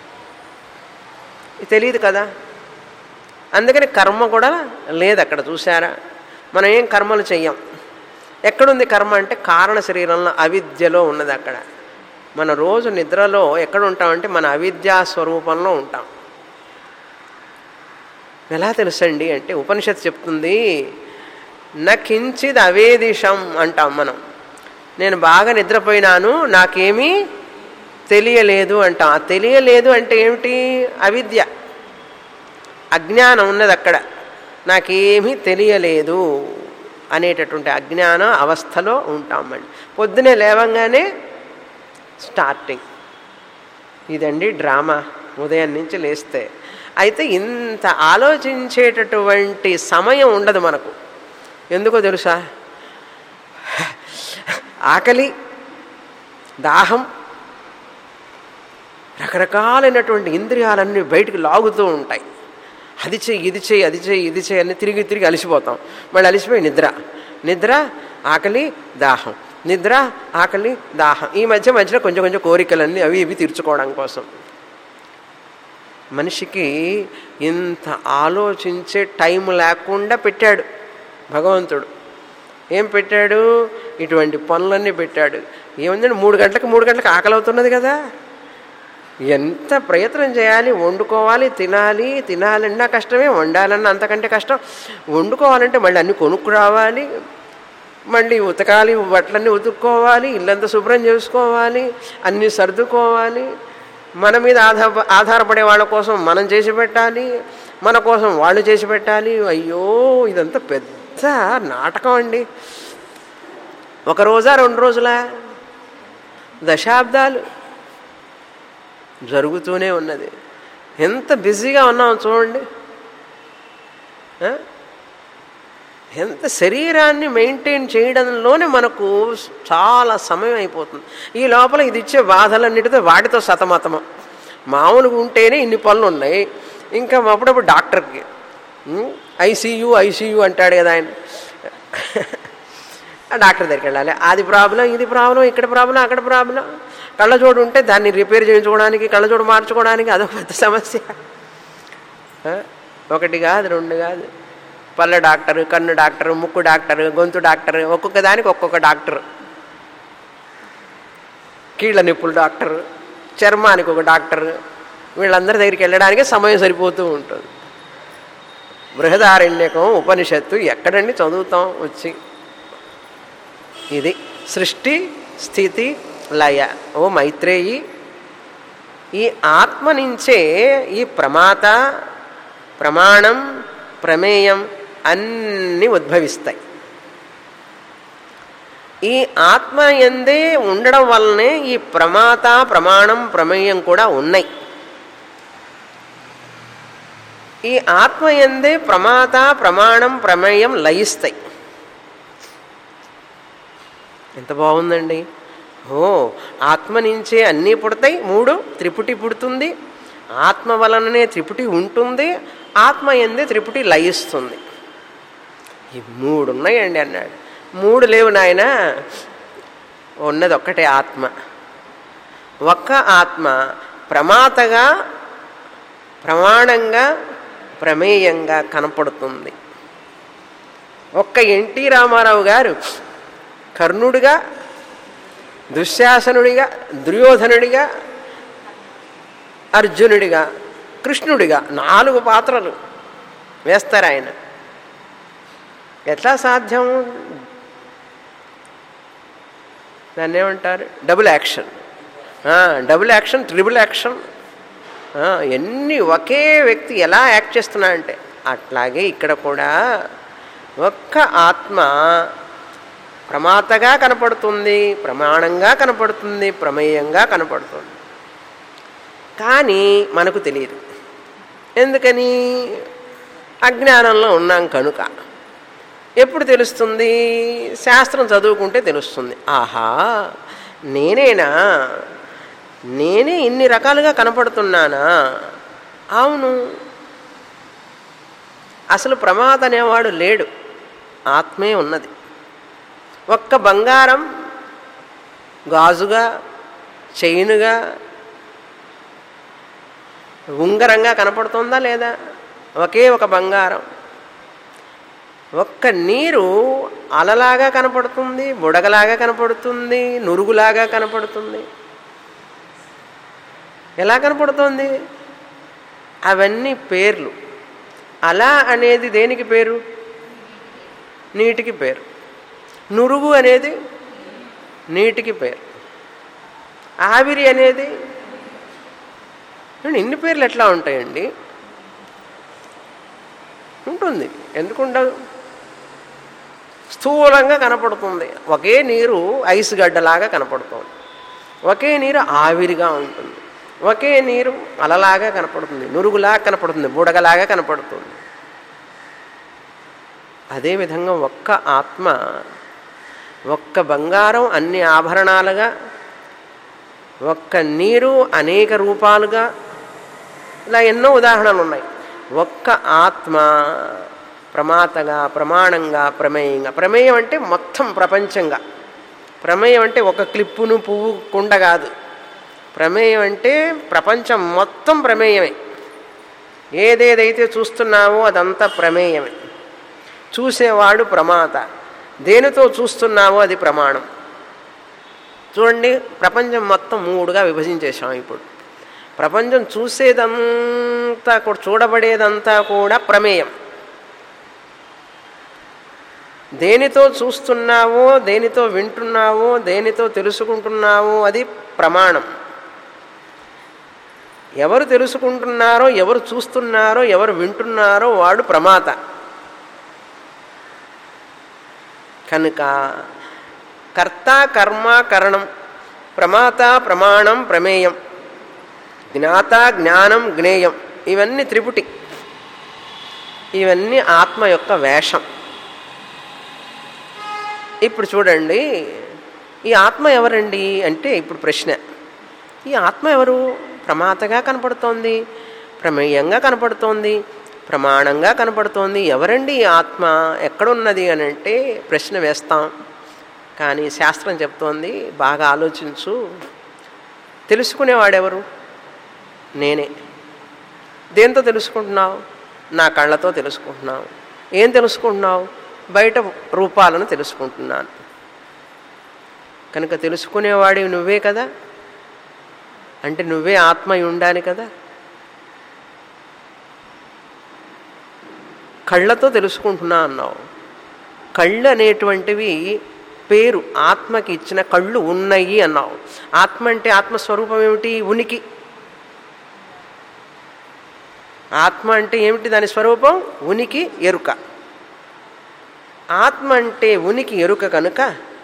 ఇది తెలియదు కదా అందుకని కర్మ కూడా లేదు అక్కడ చూసారా మనం ఏం కర్మలు చెయ్యం ఎక్కడుంది కర్మ అంటే కారణ శరీరంలో అవిద్యలో ఉన్నది అక్కడ మన రోజు నిద్రలో ఎక్కడ ఉంటామంటే మన అవిద్యా స్వరూపంలో ఉంటాం ఎలా తెలుసండి అంటే ఉపనిషత్తు చెప్తుంది నా కించిద్ అవేదిషం అంటాం మనం నేను బాగా నిద్రపోయినాను నాకేమీ తెలియలేదు అంటాం ఆ తెలియలేదు అంటే ఏమిటి అవిద్య అజ్ఞానం ఉన్నది అక్కడ నాకేమీ తెలియలేదు అనేటటువంటి అజ్ఞాన అవస్థలో ఉంటామండి పొద్దునే లేవంగానే స్టార్టింగ్ ఇదండి డ్రామా ఉదయం నుంచి లేస్తే అయితే ఇంత ఆలోచించేటటువంటి సమయం ఉండదు మనకు ఎందుకో తెలుసా ఆకలి దాహం రకరకాలైనటువంటి ఇంద్రియాలన్నీ బయటికి లాగుతూ ఉంటాయి అది చెయ్యి ఇది చెయ్యి అది చెయ్యి ఇది చెయ్యి అని తిరిగి తిరిగి అలసిపోతాం మళ్ళీ అలసిపోయి నిద్ర నిద్ర ఆకలి దాహం నిద్ర ఆకలి దాహం ఈ మధ్య మధ్యలో కొంచెం కొంచెం కోరికలన్నీ అవి ఇవి తీర్చుకోవడం కోసం మనిషికి ఇంత ఆలోచించే టైం లేకుండా పెట్టాడు భగవంతుడు ఏం పెట్టాడు ఇటువంటి పనులన్నీ పెట్టాడు ఏముందండి మూడు గంటలకు మూడు గంటలకు ఆకలి అవుతున్నది కదా ఎంత ప్రయత్నం చేయాలి వండుకోవాలి తినాలి తినాలన్నా కష్టమే వండాలన్నా అంతకంటే కష్టం వండుకోవాలంటే మళ్ళీ అన్ని కొనుక్కు రావాలి మళ్ళీ ఉతకాలి బట్టలన్నీ ఉతుక్కోవాలి ఇల్లంతా శుభ్రం చేసుకోవాలి అన్నీ సర్దుకోవాలి మన మీద ఆధార ఆధారపడే వాళ్ళ కోసం మనం చేసి పెట్టాలి మన కోసం వాళ్ళు చేసి పెట్టాలి అయ్యో ఇదంతా పెద్ద నాటకం అండి ఒక రోజా రెండు రోజులా దశాబ్దాలు జరుగుతూనే ఉన్నది ఎంత బిజీగా ఉన్నాం చూడండి ఆ? ఎంత శరీరాన్ని మెయింటైన్ చేయడంలోనే మనకు చాలా సమయం అయిపోతుంది ఈ లోపల ఇది ఇచ్చే బాధలన్నిటితో వాటితో సతమతమం మామూలుగా ఉంటేనే ఇన్ని పనులు ఉన్నాయి ఇంకా అప్పుడప్పుడు డాక్టర్కి ఐసీయూ ఐసీయూ అంటాడు కదా ఆయన ఆ డాక్టర్ దగ్గరికి వెళ్ళాలి అది ప్రాబ్లం ఇది ప్రాబ్లం ఇక్కడ ప్రాబ్లం అక్కడ ప్రాబ్లం కళ్ళజోడు ఉంటే దాన్ని రిపేర్ చేయించుకోవడానికి కళ్ళజోడు మార్చుకోవడానికి అదొక పెద్ద సమస్య ఆ? ఒకటి కాదు రెండు కాదు పళ్ళ డాక్టర్ కన్ను డాక్టర్ ముక్కు డాక్టర్ గొంతు డాక్టర్ ఒక్కొక్క దానికి ఒక్కొక్క డాక్టర్ కీళ్ళ నొప్పులు డాక్టర్ చర్మానికి ఒక డాక్టర్ వీళ్ళందరి దగ్గరికి వెళ్ళడానికే సమయం సరిపోతూ ఉంటుంది బృహదారణ్యకం ఉపనిషత్తు ఎక్కడండి చదువుతాం వచ్చి ఇది సృష్టి స్థితి లయ ఓ మైత్రేయి ఈ ఆత్మ నుంచే ఈ ప్రమాత ప్రమాణం ప్రమేయం అన్నీ ఉద్భవిస్తాయి ఈ ఆత్మ ఎందే ఉండడం వల్లనే ఈ ప్రమాత ప్రమాణం ప్రమేయం కూడా ఉన్నాయి ఈ ఆత్మ ఎందే ప్రమాత ప్రమాణం ప్రమేయం లయిస్తాయి ఎంత బాగుందండి ఓ ఆత్మ నుంచే అన్నీ పుడతాయి మూడు త్రిపుటి పుడుతుంది ఆత్మ వలననే త్రిపుటి ఉంటుంది ఆత్మ ఎందే త్రిపుటి లయిస్తుంది ఈ మూడు ఉన్నాయండి అన్నాడు మూడు లేవు నాయన ఉన్నది ఒక్కటే ఆత్మ ఒక్క ఆత్మ ప్రమాతగా ప్రమాణంగా ప్రమేయంగా కనపడుతుంది ఒక్క ఎన్టీ రామారావు గారు కర్ణుడిగా దుశ్శాసనుడిగా దుర్యోధనుడిగా అర్జునుడిగా కృష్ణుడిగా నాలుగు పాత్రలు వేస్తారు ఆయన ఎట్లా సాధ్యం దాన్ని ఏమంటారు double action double action triple action ఎన్ని ఒకే వ్యక్తి ఎలా యాక్ట్ చేస్తున్నా అంటే అట్లాగే ఇక్కడ కూడా ఒక్క ఆత్మ ప్రమాతగా కనపడుతుంది ప్రమాణంగా కనపడుతుంది ప్రమేయంగా కనపడుతుంది కానీ మనకు తెలియదు ఎందుకని అజ్ఞానంలో ఉన్నాం కనుక ఎప్పుడు తెలుస్తుంది శాస్త్రం చదువుకుంటే తెలుస్తుంది ఆహా నేనేనా నేనే ఇన్ని రకాలుగా కనపడుతున్నానా అవును అసలు ప్రమాద అనేవాడు లేడు ఆత్మే ఉన్నది ఒక్క బంగారం గాజుగా చైనుగా ఉంగరంగా కనపడుతుందా లేదా ఒకే ఒక బంగారం ఒక్క నీరు అలలాగా కనపడుతుంది బుడగలాగా కనపడుతుంది నురుగులాగా కనపడుతుంది ఎలా కనపడుతుంది అవన్నీ పేర్లు అలా అనేది దేనికి పేరు నీటికి పేరు నురుగు అనేది నీటికి పేరు ఆవిరి అనేది ఇన్ని పేర్లు ఎట్లా ఉంటాయండి ఉంటుంది ఎందుకుండదు స్థూలంగా కనపడుతుంది ఒకే నీరు ఐస్ గడ్డలాగా కనపడుతుంది ఒకే నీరు ఆవిరిగా ఉంటుంది ఒకే నీరు అలలాగా కనపడుతుంది నురుగులాగా కనపడుతుంది బుడగలాగా కనపడుతుంది అదేవిధంగా ఒక్క ఆత్మ ఒక్క బంగారం అన్ని ఆభరణాలుగా ఒక్క నీరు అనేక రూపాలుగా ఇలా ఎన్నో ఉదాహరణలు ఉన్నాయి ఒక్క ఆత్మ ప్రమాతగా ప్రమాణంగా ప్రమేయంగా ప్రమేయం అంటే మొత్తం ప్రపంచంగా ప్రమేయం అంటే ఒక క్లిప్పును పువ్వు కుండ కాదు ప్రమేయం అంటే ప్రపంచం మొత్తం ప్రమేయమే ఏదేదైతే చూస్తున్నామో అదంతా ప్రమేయమే చూసేవాడు ప్రమాత దేనితో చూస్తున్నామో అది ప్రమాణం చూడండి ప్రపంచం మొత్తం మూడుగా విభజించేశాం ఇప్పుడు ప్రపంచం చూసేదంతా కూడా చూడబడేదంతా కూడా ప్రమేయం దేనితో చూస్తున్నావో దేనితో వింటున్నావో దేనితో తెలుసుకుంటున్నావో అది ప్రమాణం ఎవరు తెలుసుకుంటున్నారో ఎవరు చూస్తున్నారో ఎవరు వింటున్నారో వాడు ప్రమాత కనుక కర్త కర్మ కరణం ప్రమాత ప్రమాణం ప్రమేయం జ్ఞాత జ్ఞానం జ్ఞేయం ఇవన్నీ త్రిపుటి ఇవన్నీ ఆత్మ యొక్క వేషం ఇప్పుడు చూడండి ఈ ఆత్మ ఎవరండి అంటే ఇప్పుడు ప్రశ్న ఈ ఆత్మ ఎవరు ప్రమాతగా కనపడుతోంది ప్రమేయంగా కనపడుతోంది ప్రమాణంగా కనపడుతోంది ఎవరండి ఈ ఆత్మ ఎక్కడున్నది అని అంటే ప్రశ్న వేస్తాం కానీ శాస్త్రం చెప్తోంది బాగా ఆలోచించు తెలుసుకునేవాడెవరు నేనే దేంతో తెలుసుకుంటున్నావు నా కళ్ళతో తెలుసుకుంటున్నావు ఏం తెలుసుకుంటున్నావు బయట రూపాలను తెలుసుకుంటున్నాను కనుక తెలుసుకునేవాడి నువ్వే కదా అంటే నువ్వే ఆత్మ ఉండాలి కదా కళ్ళతో తెలుసుకుంటున్నా అన్నావు కళ్ళు అనేటువంటివి పేరు ఆత్మకి ఇచ్చిన కళ్ళు ఉన్నాయి అన్నావు ఆత్మ అంటే ఆత్మస్వరూపం ఏమిటి ఉనికి ఆత్మ అంటే ఏమిటి దాని స్వరూపం ఉనికి ఎరుక ఆత్మ అంటే ఉనికి ఎరుక కనుక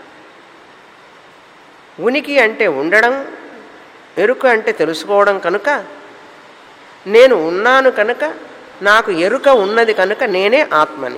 ఉనికి అంటే ఉండడం ఎరుక అంటే తెలుసుకోవడం కనుక నేను ఉన్నాను కనుక నాకు ఎరుక ఉన్నది కనుక నేనే ఆత్మని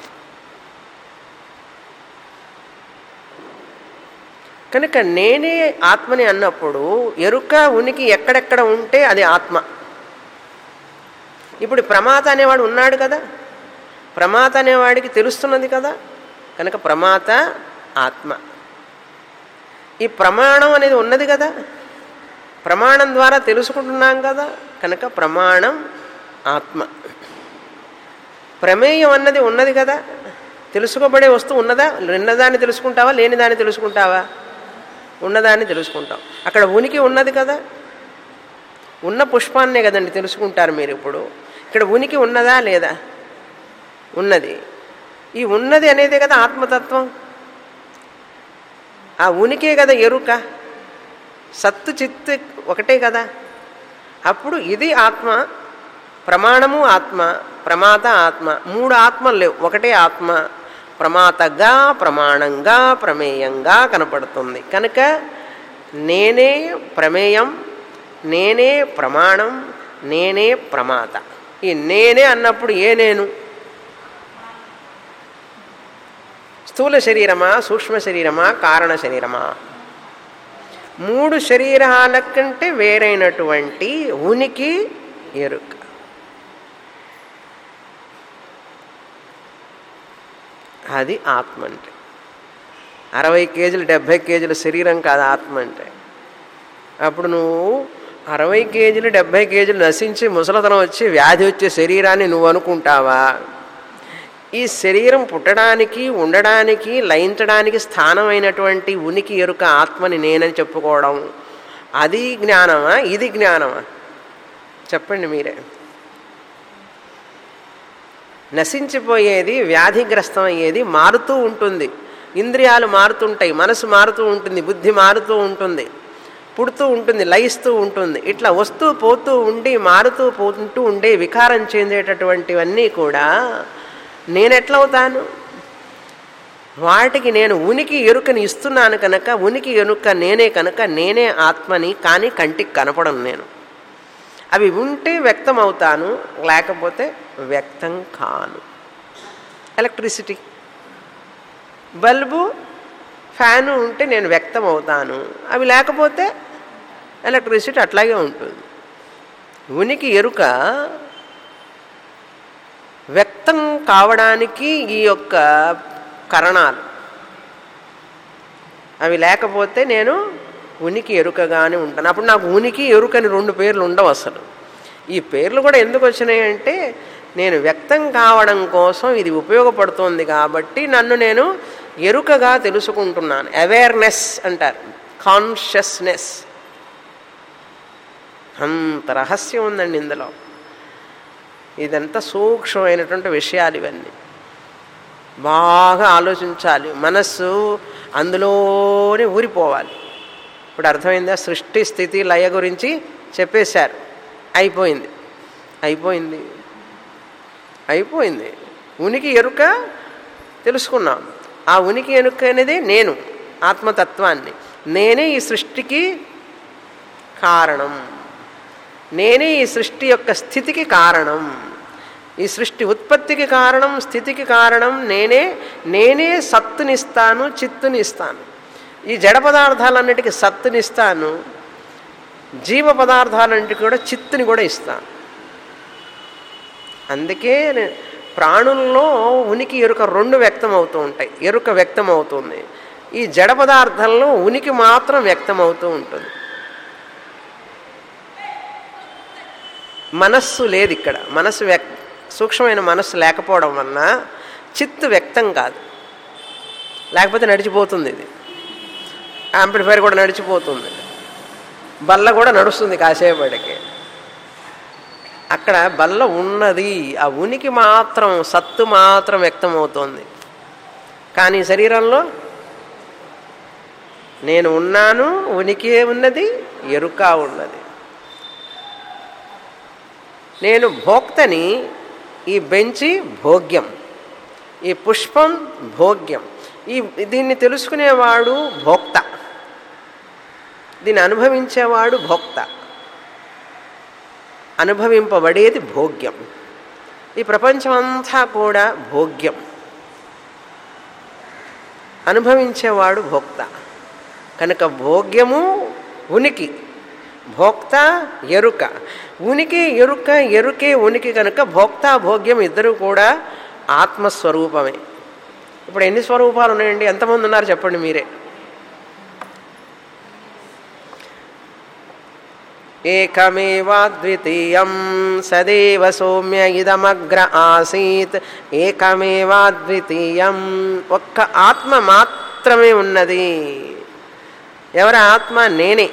కనుక నేనే ఆత్మని అన్నప్పుడు ఎరుక ఉనికి ఎక్కడెక్కడ ఉంటే అది ఆత్మ ఇప్పుడు ప్రమాత అనేవాడు ఉన్నాడు కదా ప్రమాత అనేవాడికి తెలుస్తున్నది కదా కనుక ప్రమాత ఆత్మ ఈ ప్రమాణం అనేది ఉన్నది కదా ప్రమాణం ద్వారా తెలుసుకుంటున్నాం కదా కనుక ప్రమాణం ఆత్మ ప్రమేయం అన్నది ఉన్నది కదా తెలుసుకోబడే వస్తువు ఉన్నదా ఉన్నదాన్ని తెలుసుకుంటావా లేని దాన్ని తెలుసుకుంటావా ఉన్నదాన్ని తెలుసుకుంటాం అక్కడ ఉనికి ఉన్నది కదా ఉన్న పుష్పాన్నే కదండి తెలుసుకుంటారు మీరు ఇప్పుడు ఇక్కడ ఉనికి ఉన్నదా లేదా ఉన్నది ఈ ఉన్నది అనేదే కదా ఆత్మతత్వం ఆ ఉనికే కదా ఎరుక సత్తు చిత్తు ఒకటే కదా అప్పుడు ఇది ఆత్మ ప్రమాణము ఆత్మ ప్రమాత ఆత్మ మూడు ఆత్మలు లేవు ఒకటే ఆత్మ ప్రమాతగా ప్రమాణంగా ప్రమేయంగా కనపడుతుంది కనుక నేనే ప్రమేయం నేనే ప్రమాణం నేనే ప్రమాత ఈ నేనే అన్నప్పుడు ఏ నేను స్థూల శరీరమా సూక్ష్మ శరీరమా కారణ శరీరమా మూడు శరీరాల కంటే వేరైనటువంటి ఉనికి ఎరుక అది ఆత్మ అంటే అరవై కేజీలు డెబ్భై కేజీల శరీరం కాదు ఆత్మ అంటే అప్పుడు నువ్వు అరవై కేజీలు డెబ్భై కేజీలు నశించి ముసలతనం వచ్చి వ్యాధి వచ్చే శరీరాన్ని నువ్వు అనుకుంటావా ఈ శరీరం పుట్టడానికి ఉండడానికి లయించడానికి స్థానమైనటువంటి ఉనికి ఎరుక ఆత్మని నేనని చెప్పుకోవడం అది జ్ఞానమా ఇది జ్ఞానమా చెప్పండి మీరే నశించిపోయేది వ్యాధిగ్రస్తం అయ్యేది మారుతూ ఉంటుంది ఇంద్రియాలు మారుతుంటాయి మనసు మారుతూ ఉంటుంది బుద్ధి మారుతూ ఉంటుంది పుడుతూ ఉంటుంది లయిస్తూ ఉంటుంది ఇట్లా వస్తూ పోతూ ఉండి మారుతూ పోతూ ఉండే వికారం చెందేటటువంటివన్నీ కూడా నేనెట్లవుతాను వాటికి నేను ఉనికి ఎరుకని ఇస్తున్నాను కనుక ఉనికి ఎరుక నేనే కనుక నేనే ఆత్మని కానీ కంటికి కనపడం నేను అవి ఉంటే వ్యక్తం అవుతాను లేకపోతే వ్యక్తం కాను ఎలక్ట్రిసిటీ బల్బు ఫ్యాను ఉంటే నేను వ్యక్తం అవుతాను అవి లేకపోతే ఎలక్ట్రిసిటీ అట్లాగే ఉంటుంది ఉనికి ఎరుక వ్యక్తం కావడానికి ఈ యొక్క కరణాలు అవి లేకపోతే నేను ఉనికి ఎరుకగానే ఉంటాను అప్పుడు నాకు ఉనికి ఎరుకని రెండు పేర్లు ఉండవు అసలు ఈ పేర్లు కూడా ఎందుకు వచ్చినాయి అంటే నేను వ్యక్తం కావడం కోసం ఇది ఉపయోగపడుతోంది కాబట్టి నన్ను నేను ఎరుకగా తెలుసుకుంటున్నాను అవేర్నెస్ అంటారు కాన్షియస్నెస్ అంత రహస్యం ఉందండి ఇందులో ఇదంతా సూక్ష్మమైనటువంటి విషయాలు ఇవన్నీ బాగా ఆలోచించాలి మనస్సు అందులోనే ఊరిపోవాలి ఇప్పుడు అర్థమైందా సృష్టి స్థితి లయ గురించి చెప్పేశారు అయిపోయింది అయిపోయింది అయిపోయింది ఉనికి ఎరుక తెలుసుకున్నాం ఆ ఉనికి ఎరుక అనేది నేను ఆత్మతత్వాన్ని నేనే ఈ సృష్టికి కారణం నేనే ఈ సృష్టి యొక్క స్థితికి కారణం ఈ సృష్టి ఉత్పత్తికి కారణం స్థితికి కారణం నేనే నేనే సత్తునిస్తాను చిత్తునిస్తాను ఈ జడ పదార్థాలన్నిటికీ సత్తునిస్తాను జీవ పదార్థాలన్నిటికీ కూడా చిత్తుని కూడా ఇస్తాను అందుకే ప్రాణుల్లో ఉనికి ఎరుక రెండు వ్యక్తం అవుతూ ఉంటాయి ఎరుక వ్యక్తం అవుతుంది ఈ జడ పదార్థంలో ఉనికి మాత్రం వ్యక్తం అవుతూ ఉంటుంది మనస్సు లేదు ఇక్కడ మనస్సు వ్యక్ సూక్ష్మమైన మనస్సు లేకపోవడం వలన చిత్తు వ్యక్తం కాదు లేకపోతే నడిచిపోతుంది ఇది యాంప్లిఫైర్ కూడా నడిచిపోతుంది బల్ల కూడా నడుస్తుంది కాసేపటికి అక్కడ బల్ల ఉన్నది ఆ ఉనికి మాత్రం సత్తు మాత్రం వ్యక్తం అవుతోంది కానీ శరీరంలో నేను ఉన్నాను ఉనికి ఉన్నది ఎరుక ఉన్నది నేను భోక్తని ఈ బెంచి భోగ్యం ఈ పుష్పం భోగ్యం ఈ దీన్ని తెలుసుకునేవాడు భోక్త దీన్ని అనుభవించేవాడు భోక్త అనుభవింపబడేది భోగ్యం ఈ ప్రపంచమంతా కూడా భోగ్యం అనుభవించేవాడు భోక్త కనుక భోగ్యము ఉనికి భోక్త ఎరుక ఉనికి ఎరుక ఎరుకే ఉనికి కనుక భోక్త భోగ్యం ఇద్దరు కూడా ఆత్మస్వరూపమే ఇప్పుడు ఎన్ని స్వరూపాలు ఉన్నాయండి ఎంతమంది ఉన్నారు చెప్పండి మీరే ఏకమేవాద్వితీయం సదేవ సౌమ్య ఇదమగ్ర ఆసీత్ ఏకమేవాద్వితీయం ఒక్క ఆత్మ మాత్రమే ఉన్నది ఎవరి ఆత్మ నేనే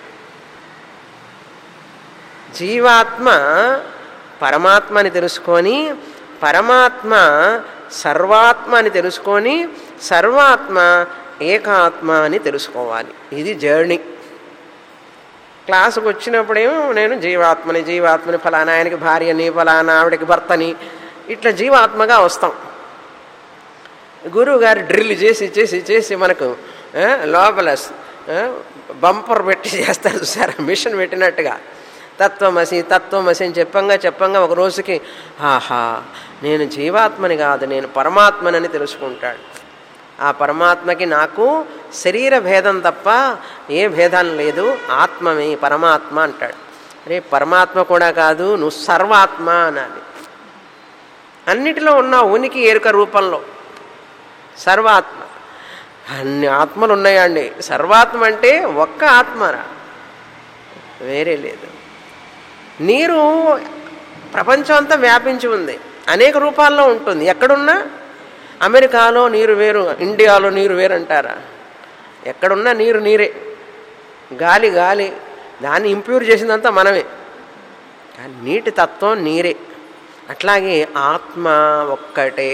జీవాత్మ పరమాత్మ అని తెలుసుకొని పరమాత్మ సర్వాత్మ అని తెలుసుకొని సర్వాత్మ ఏకాత్మ అని తెలుసుకోవాలి ఇది జర్నీ క్లాసుకు వచ్చినప్పుడేమో నేను జీవాత్మని జీవాత్మని ఫలానా ఆయనకి భార్యని ఫలానా ఆవిడకి భర్తని ఇట్లా జీవాత్మగా వస్తాం గురువు గారు డ్రిల్ చేసి చేసి చేసి మనకు ఆ, లోపల ఆ, బంపర్ పెట్టి చేస్తారు చూసారా మిషన్ పెట్టినట్టుగా తత్వమసి తత్వమసి అని చెప్పంగా చెప్పంగా ఒక రోజుకి ఆహా నేను జీవాత్మని కాదు నేను పరమాత్మనని తెలుసుకుంటాడు ఆ పరమాత్మకి నాకు శరీర భేదం తప్ప ఏ భేదం లేదు ఆత్మమే పరమాత్మ అంటాడు అరే పరమాత్మ కూడా కాదు నువ్వు సర్వాత్మ అనాలి అన్నిటిలో ఉన్న ఉనికి ఎరుక రూపంలో సర్వాత్మ అన్ని ఆత్మలు ఉన్నాయండి సర్వాత్మ అంటే ఒక్క ఆత్మరా వేరే లేదు నీరు ప్రపంచం అంతా వ్యాపించి ఉంది అనేక రూపాల్లో ఉంటుంది ఎక్కడున్నా అమెరికాలో నీరు వేరు ఇండియాలో నీరు వేరు అంటారా ఎక్కడున్నా నీరు నీరే గాలి గాలి దాన్ని ఇంప్యూర్ చేసిందంతా మనమే కానీ నీటి తత్వం నీరే అట్లాగే ఆత్మ ఒక్కటే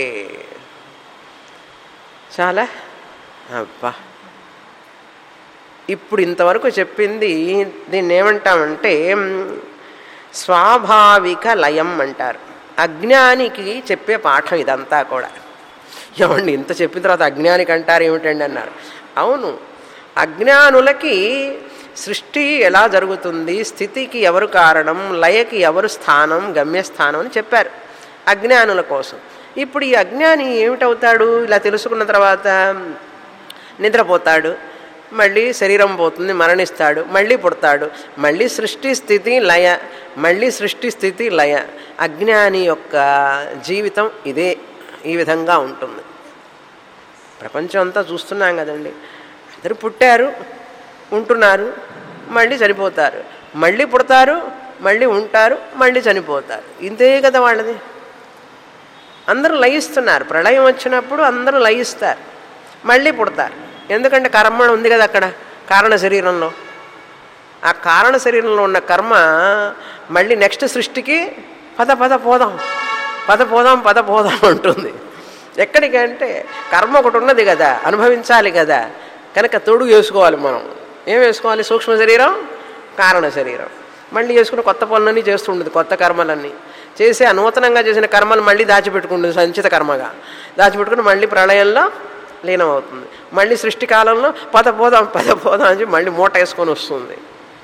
చాలా అబ్బా ఇప్పుడు ఇంతవరకు చెప్పింది దీన్ని ఏమంటామంటే మ్, స్వాభావిక లయం అంటారు అజ్ఞానికి చెప్పే పాఠం ఇదంతా కూడా ఏమండి ఇంత చెప్పిన తర్వాత అజ్ఞానికి అంటారు ఏమిటండి అన్నారు అవును అజ్ఞానులకి సృష్టి ఎలా జరుగుతుంది స్థితికి ఎవరు కారణం లయకి ఎవరు స్థానం గమ్యస్థానం అని చెప్పారు అజ్ఞానుల కోసం ఇప్పుడు ఈ అజ్ఞాని ఏమిటవుతాడు ఇలా తెలుసుకున్న తర్వాత నిద్రపోతాడు మళ్ళీ శరీరం పోతుంది మరణిస్తాడు మళ్ళీ పుడతాడు మళ్ళీ సృష్టి స్థితి లయ మళ్ళీ సృష్టి స్థితి లయ అజ్ఞాని యొక్క జీవితం ఇదే ఈ విధంగా ఉంటుంది ప్రపంచం అంతా చూస్తున్నాం కదండి అందరూ పుట్టారు ఉంటున్నారు మళ్ళీ చనిపోతారు మళ్ళీ పుడతారు మళ్ళీ ఉంటారు మళ్ళీ చనిపోతారు ఇంతే కదా వాళ్ళది అందరూ లయిస్తున్నారు ప్రళయం వచ్చినప్పుడు అందరూ లయిస్తారు మళ్ళీ పుడతారు ఎందుకంటే కర్మ ఉంది కదా అక్కడ కారణ శరీరంలో ఆ కారణ శరీరంలో ఉన్న కర్మ మళ్ళీ నెక్స్ట్ సృష్టికి పద పద పోదాం పద పోదాం పద పోదాం అంటుంది ఎక్కడికి అంటే కర్మ ఒకటి ఉన్నది కదా అనుభవించాలి కదా కనుక తొడుగు వేసుకోవాలి మనం ఏం వేసుకోవాలి సూక్ష్మ శరీరం కారణ శరీరం మళ్ళీ చేసుకుని కొత్త పనులన్నీ చేస్తుండదు కొత్త కర్మలన్నీ చేసి ఆ నూతనంగా చేసిన కర్మలు మళ్ళీ దాచిపెట్టుకుంటుంది సంచిత కర్మగా దాచిపెట్టుకుని మళ్ళీ ప్రళయంలో లీనమవుతుంది మళ్ళీ సృష్టి కాలంలో పద పోదాం పద పోదాం అని చెప్పి మళ్ళీ మూట వేసుకొని వస్తుంది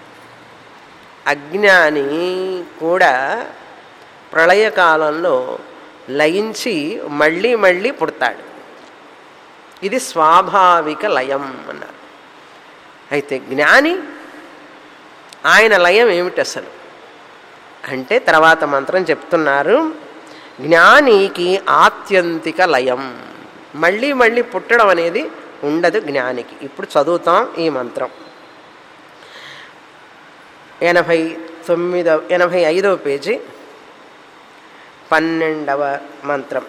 అజ్ఞాని కూడా ప్రళయకాలంలో లయించి మళ్ళీ మళ్ళీ పుడతాడు ఇది స్వాభావిక లయం అన్నారు అయితే జ్ఞాని ఆయన లయం ఏమిటి అసలు అంటే తర్వాత మంత్రం చెప్తున్నారు జ్ఞానికి ఆత్యంతిక లయం మళ్ళీ మళ్ళీ పుట్టడం అనేది ఉండదు జ్ఞానికి ఇప్పుడు చదువుతాం ఈ మంత్రం ఎనభై తొమ్మిదవ ఎనభై ఐదవ పేజీ పన్నెండవ మంత్రం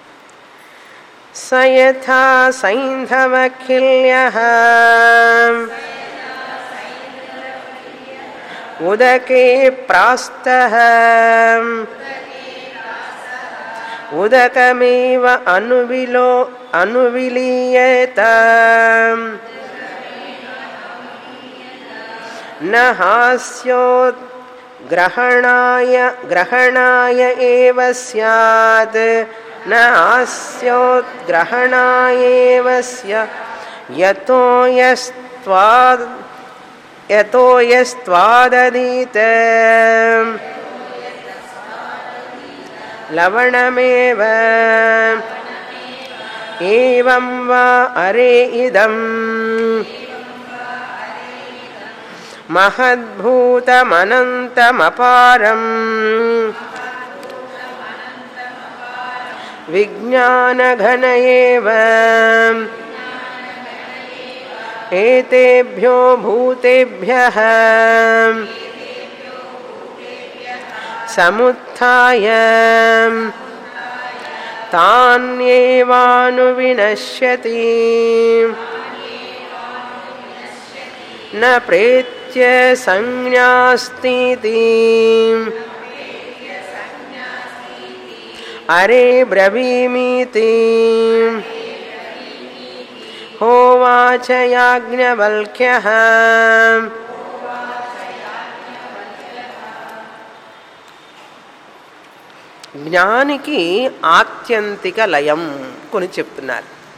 సయథా సైంధవఖిల్య ఉదకే ప్రాస్త ఉదకమేవ అనువిలో అనువిలీయత न हास्योत् ग्रहणाय ग्रहणाय एव स्यात् न हास्योद्ग्रहणाय एव स्या यतो यस्त्वाद् यतो यस्त्वादधीत लवणमेव एवं वा अरे इदम् महद्भूतमनन्तमपारम् विज्ञानघन एव एतेभ्यो भूतेभ्यः समुत्थाय तान्येवानुविनश्यति न प्रेत्य संज्ञास्तीति अरे ब्रवीमीति होवाच याज्ञवल्क्यः జ్ఞానికి ఆత్యంతిక లయం కొని చెప్తున్నారు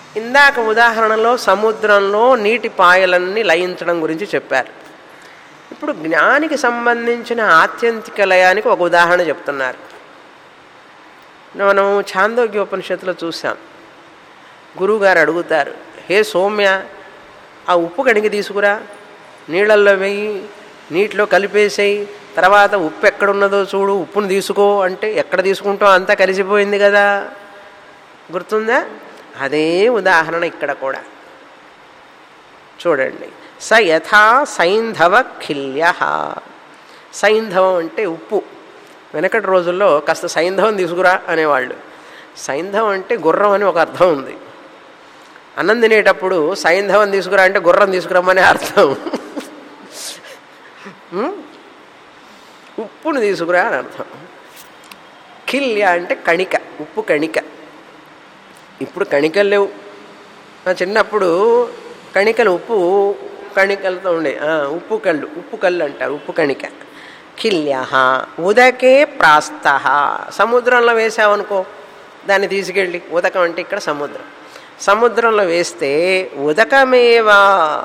ఇందాక ఉదాహరణలో సముద్రంలో నీటి పాయలన్నీ లయించడం గురించి చెప్పారు ఇప్పుడు జ్ఞానికి సంబంధించిన ఆత్యంతిక లయానికి ఒక ఉదాహరణ చెప్తున్నారు మనం ఛాందోగ్యోపనిషత్తులో చూసాం గురువుగారు అడుగుతారు హే సౌమ్య ఆ ఉప్పు కడిగి తీసుకురా నీళ్ళల్లో వెయ్యి నీటిలో కలిపేసేయి తర్వాత ఉప్పు ఎక్కడున్నదో చూడు ఉప్పును తీసుకో అంటే ఎక్కడ తీసుకుంటావు అంతా కలిసిపోయింది కదా గుర్తుందా అదే ఉదాహరణ ఇక్కడ కూడా చూడండి స యథా సైంధవ ఖిల్య సైంధవం అంటే ఉప్పు వెనకటి రోజుల్లో కాస్త సైంధవం తీసుకురా అనేవాళ్ళు సైంధవం అంటే గుర్రం అని ఒక అర్థం ఉంది అన్నం తినేటప్పుడు సైంధవం తీసుకురా అంటే గుర్రం తీసుకురమ్మనే అర్థం ఉం? ఉప్పును తీసుకురా అని అర్థం కిల్య అంటే కణిక ఉప్పు కణిక ఇప్పుడు కణికలు లేవు నా చిన్నప్పుడు కణికలు ఉప్పు కణికలతో ఉండే ఆ, ఉప్పు కళ్ళు ఉప్పు కళ్ళు అంటారు ఉప్పు కణిక కిల్య ఉదకే ప్రాస్త సముద్రంలో వేసావనుకో దాన్ని తీసుకెళ్ళి ఉదకం అంటే ఇక్కడ సముద్రం సముద్రంలో వేస్తే ఉదకమేవా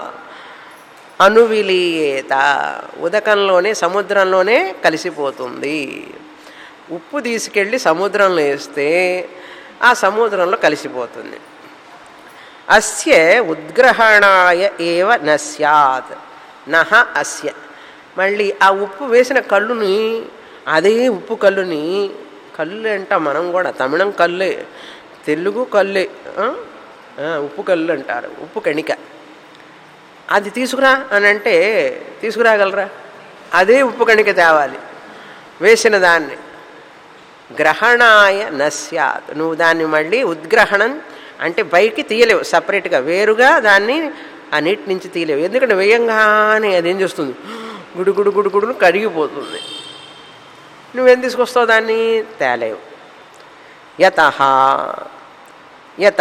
అనువిలీయేత ఉదకంలోనే సముద్రంలోనే కలిసిపోతుంది ఉప్పు తీసుకెళ్ళి సముద్రంలో వేస్తే ఆ సముద్రంలో కలిసిపోతుంది అస్య ఉద్గ్రహణాయ ఏవ న స్యాత్ నహ అస్య మళ్ళీ ఆ ఉప్పు వేసిన కళ్ళుని అదే ఉప్పు కళ్ళుని కళ్ళు అంటాం మనం కూడా తమిళం కళ్ళే తెలుగు కళ్ళే ఆ? ఆ, ఉప్పు కళ్ళు అంటారు ఉప్పు కణిక అది తీసుకురా అని అంటే తీసుకురాగలరా అదే ఉప్పు కణిక తేవాలి వేసిన దాన్ని గ్రహణాయ నస్యాత్ నువ్వు దాన్ని మళ్ళీ ఉద్గ్రహణం అంటే బయటికి తీయలేవు సపరేట్గా వేరుగా దాన్ని ఆ నీటి నుంచి తీయలేవు ఎందుకంటే వేయంగానే అది ఏం చేస్తుంది గుడు గుడు గుడు గుడును కరిగిపోతుంది నువ్వేం తీసుకొస్తావు దాన్ని తేలేవు యత యత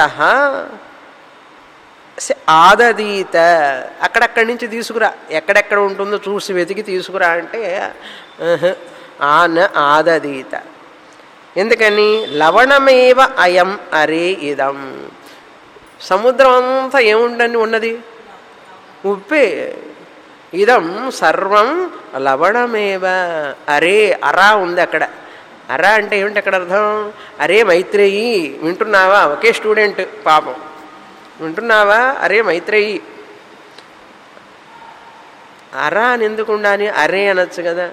ఆదదీత అక్కడక్కడి నుంచి తీసుకురా ఎక్కడెక్కడ ఉంటుందో చూసి వెతికి తీసుకురా అంటే ఆహ్, ఆన ఆదదీత ఎందుకని లవణమేవ అయం అరే ఇదం సముద్రం అంతా ఏముండని ఉన్నది ఉప్పే ఇదం సర్వం లవణమేవ అరే అరా ఉంది అక్కడ అరా అంటే ఏమిటి అక్కడ అర్థం అరే మైత్రేయి వింటున్నావా ఒకే స్టూడెంట్ పాపం వింటున్నావా అరే మైత్రేయి అరా అని ఎందుకు ఉండాలి అరే అనొచ్చు కదా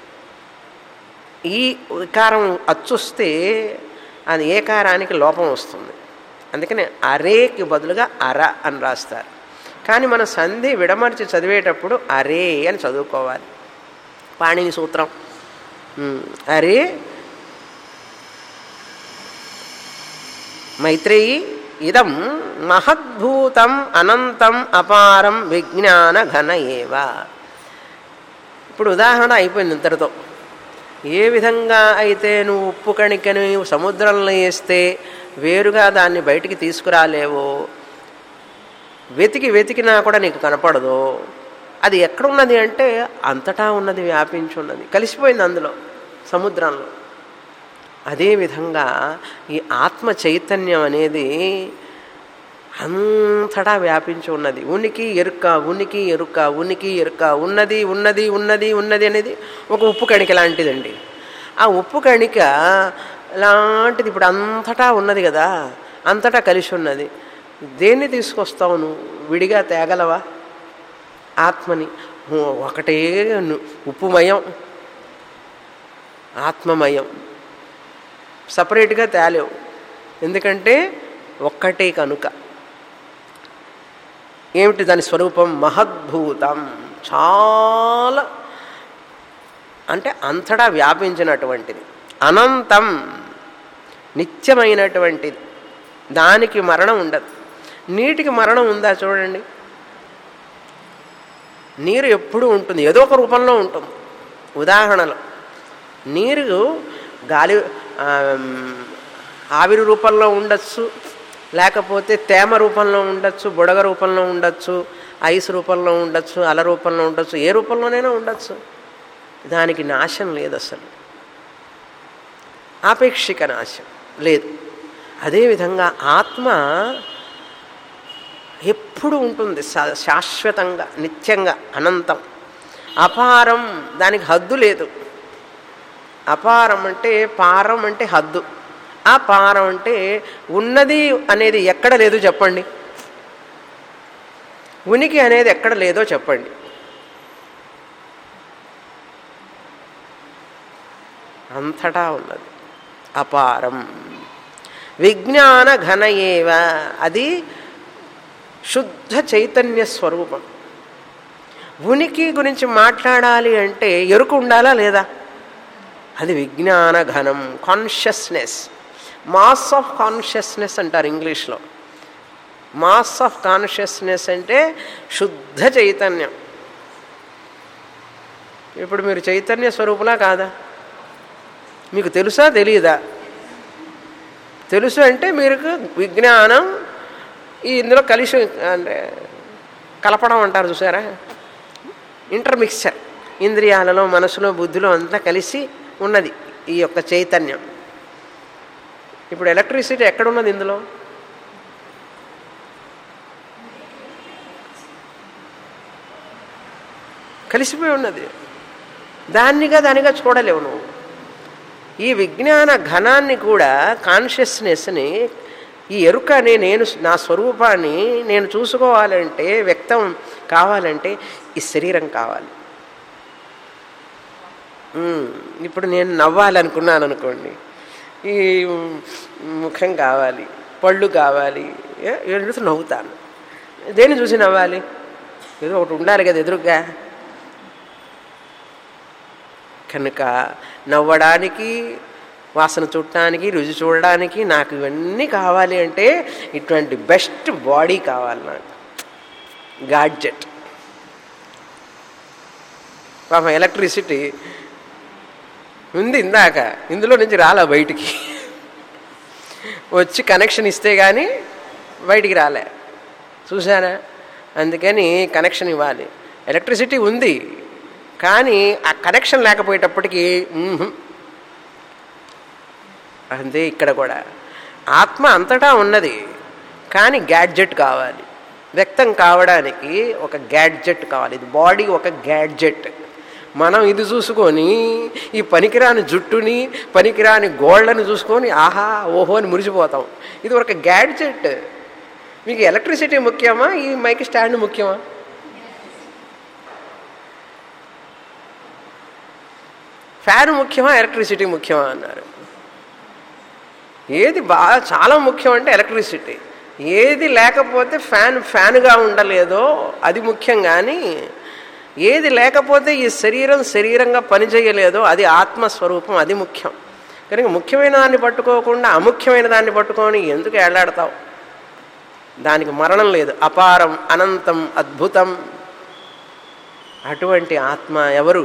ఈ వికారం అచ్చొస్తే అది ఏకారానికి లోపం వస్తుంది అందుకని అరేకి బదులుగా అర అని రాస్తారు కానీ మన సంధి విడమర్చి చదివేటప్పుడు అరే అని చదువుకోవాలి పాణిని సూత్రం ఉమ్, అరే మైత్రేయి ఇదం మహద్భూతం అనంతం అపారం విజ్ఞాన ఘన ఏవ ఇప్పుడు ఉదాహరణ అయిపోయింది ఇంతటితో ఏ విధంగా అయితే నువ్వు ఉప్పు కణికని సముద్రంలో వేస్తే వేరుగా దాన్ని బయటికి తీసుకురాలేవో వెతికి వెతికినా కూడా నీకు కనపడదు అది ఎక్కడున్నది అంటే అంతటా ఉన్నది వ్యాపించి ఉన్నది కలిసిపోయింది అందులో సముద్రంలో అదేవిధంగా ఈ ఆత్మ చైతన్యం అనేది అంతటా వ్యాపించి ఉన్నది ఉనికి ఎరుక ఉనికి ఎరుక ఉనికి ఎరుక ఉన్నది ఉన్నది ఉన్నది ఉన్నది అనేది ఒక ఉప్పు కణిక లాంటిదండి ఆ ఉప్పు కణిక లాంటిది ఇప్పుడు అంతటా ఉన్నది కదా అంతటా కలిసి ఉన్నది దేన్ని తీసుకొస్తావు నువ్వు విడిగా తేగలవా ఆత్మని ఒకటే ను- ఉప్పుమయం ఆత్మమయం సపరేట్గా తేలేవు ఎందుకంటే ఒక్కటే కనుక ఏమిటి దాని స్వరూపం మహద్భూతం చాలా అంటే అంతటా వ్యాపించినటువంటిది అనంతం నిత్యమైనటువంటిది దానికి మరణం ఉండదు నీటికి మరణం ఉందా చూడండి నీరు ఎప్పుడూ ఉంటుంది ఏదో ఒక రూపంలో ఉంటుంది ఉదాహరణలో నీరు గాలి ఆమ్, ఆవిరి రూపంలో ఉండొచ్చు లేకపోతే తేమ రూపంలో ఉండొచ్చు బుడగ రూపంలో ఉండొచ్చు ఐస్ రూపంలో ఉండొచ్చు అల రూపంలో ఉండొచ్చు ఏ రూపంలోనైనా ఉండొచ్చు దానికి నాశం లేదు అసలు ఆపేక్షిక నాశం లేదు అదేవిధంగా ఆత్మ ఎప్పుడు ఉంటుంది శా- శాశ్వతంగా నిత్యంగా అనంతం అపారం దానికి హద్దు లేదు అపారం అంటే పారం అంటే హద్దు అపారం అంటే ఉన్నది అనేది ఎక్కడ లేదు చెప్పండి ఉనికి అనేది ఎక్కడ లేదో చెప్పండి అంతటా ఉన్నది అపారం విజ్ఞాన ఘన ఏవ అది శుద్ధ చైతన్య స్వరూపం ఉనికి గురించి మాట్లాడాలి అంటే ఎరుకు ఉండాలా లేదా అది విజ్ఞాన ఘనం కాన్షియస్నెస్ మాస్ ఆఫ్ కాన్షియస్నెస్ అంటారు ఇంగ్లీష్లో మాస్ ఆఫ్ కాన్షియస్నెస్ అంటే శుద్ధ చైతన్యం ఇప్పుడు మీరు చైతన్య స్వరూపులా కాదా మీకు తెలుసా తెలియదా తెలుసు అంటే మీరు విజ్ఞానం ఈ ఇందులో కలిసి అంటే కలపడం అంటారు చూసారా ఇంటర్మిక్చర్ ఇంద్రియాలలో మనసులో బుద్ధిలో అంతా కలిసి ఉన్నది ఈ యొక్క చైతన్యం ఇప్పుడు ఎలక్ట్రిసిటీ ఎక్కడున్నది ఇందులో కలిసిపోయి ఉన్నది దాన్నిగా దానిగా చూడలేవు నువ్వు ఈ విజ్ఞాన ఘనాన్ని కూడా కాన్షియస్నెస్ని ఈ ఎరుకని నేను నా స్వరూపాన్ని నేను చూసుకోవాలంటే వ్యక్తం కావాలంటే ఈ శరీరం కావాలి ఉమ్, ఇప్పుడు నేను నవ్వాలనుకున్నాను అనుకోండి ఈ ముఖం కావాలి పళ్ళు కావాలి ఏ, ఎదురుతూ నవ్వుతాను దేన్ని చూసి నవ్వాలి ఏదో ఒకటి ఉండాలి కదా ఎదురుగా కనుక నవ్వడానికి వాసన చూడటానికి రుచి చూడడానికి నాకు ఇవన్నీ కావాలి అంటే ఇటువంటి బెస్ట్ బాడీ కావాలి నాకు గాడ్జెట్ పాపం ఎలక్ట్రిసిటీ ఉంది ఇందాక ఇందులో నుంచి రాలే బయటికి వచ్చి కనెక్షన్ ఇస్తే కానీ బయటికి రాలే చూసారా అందుకని కనెక్షన్ ఇవ్వాలి ఎలక్ట్రిసిటీ ఉంది కానీ ఆ కనెక్షన్ లేకపోయేటప్పటికీ మ్మ్హ్. అంతే ఇక్కడ కూడా ఆత్మ అంతటా ఉన్నది కానీ గ్యాడ్జెట్ కావాలి వ్యక్తం కావడానికి ఒక గ్యాడ్జెట్ కావాలి ఇది బాడీ ఒక గ్యాడ్జెట్ మనం ఇది చూసుకొని ఈ పనికిరాని జుట్టుని పనికిరాని గోళ్లను చూసుకొని ఆహా ఓహో అని మురిసిపోతాం ఇది ఒక గ్యాడ్జెట్ మీకు ఎలక్ట్రిసిటీ ముఖ్యమా ఈ మైక్ స్టాండ్ ముఖ్యమా ఫ్యాన్ ముఖ్యమా ఎలక్ట్రిసిటీ ముఖ్యమా అన్నారు ఏది బాగా చాలా ముఖ్యం అంటే ఎలక్ట్రిసిటీ ఏది లేకపోతే ఫ్యాన్ ఫ్యాన్గా ఉండలేదో అది ముఖ్యం కానీ ఏది లేకపోతే ఈ శరీరం శరీరంగా పనిచేయలేదో అది ఆత్మస్వరూపం అది ముఖ్యం కనుక ముఖ్యమైన దాన్ని పట్టుకోకుండా అముఖ్యమైన దాన్ని పట్టుకొని ఎందుకు ఏలాడతావు దానికి మరణం లేదు అపారం అనంతం అద్భుతం అటువంటి ఆత్మ ఎవరు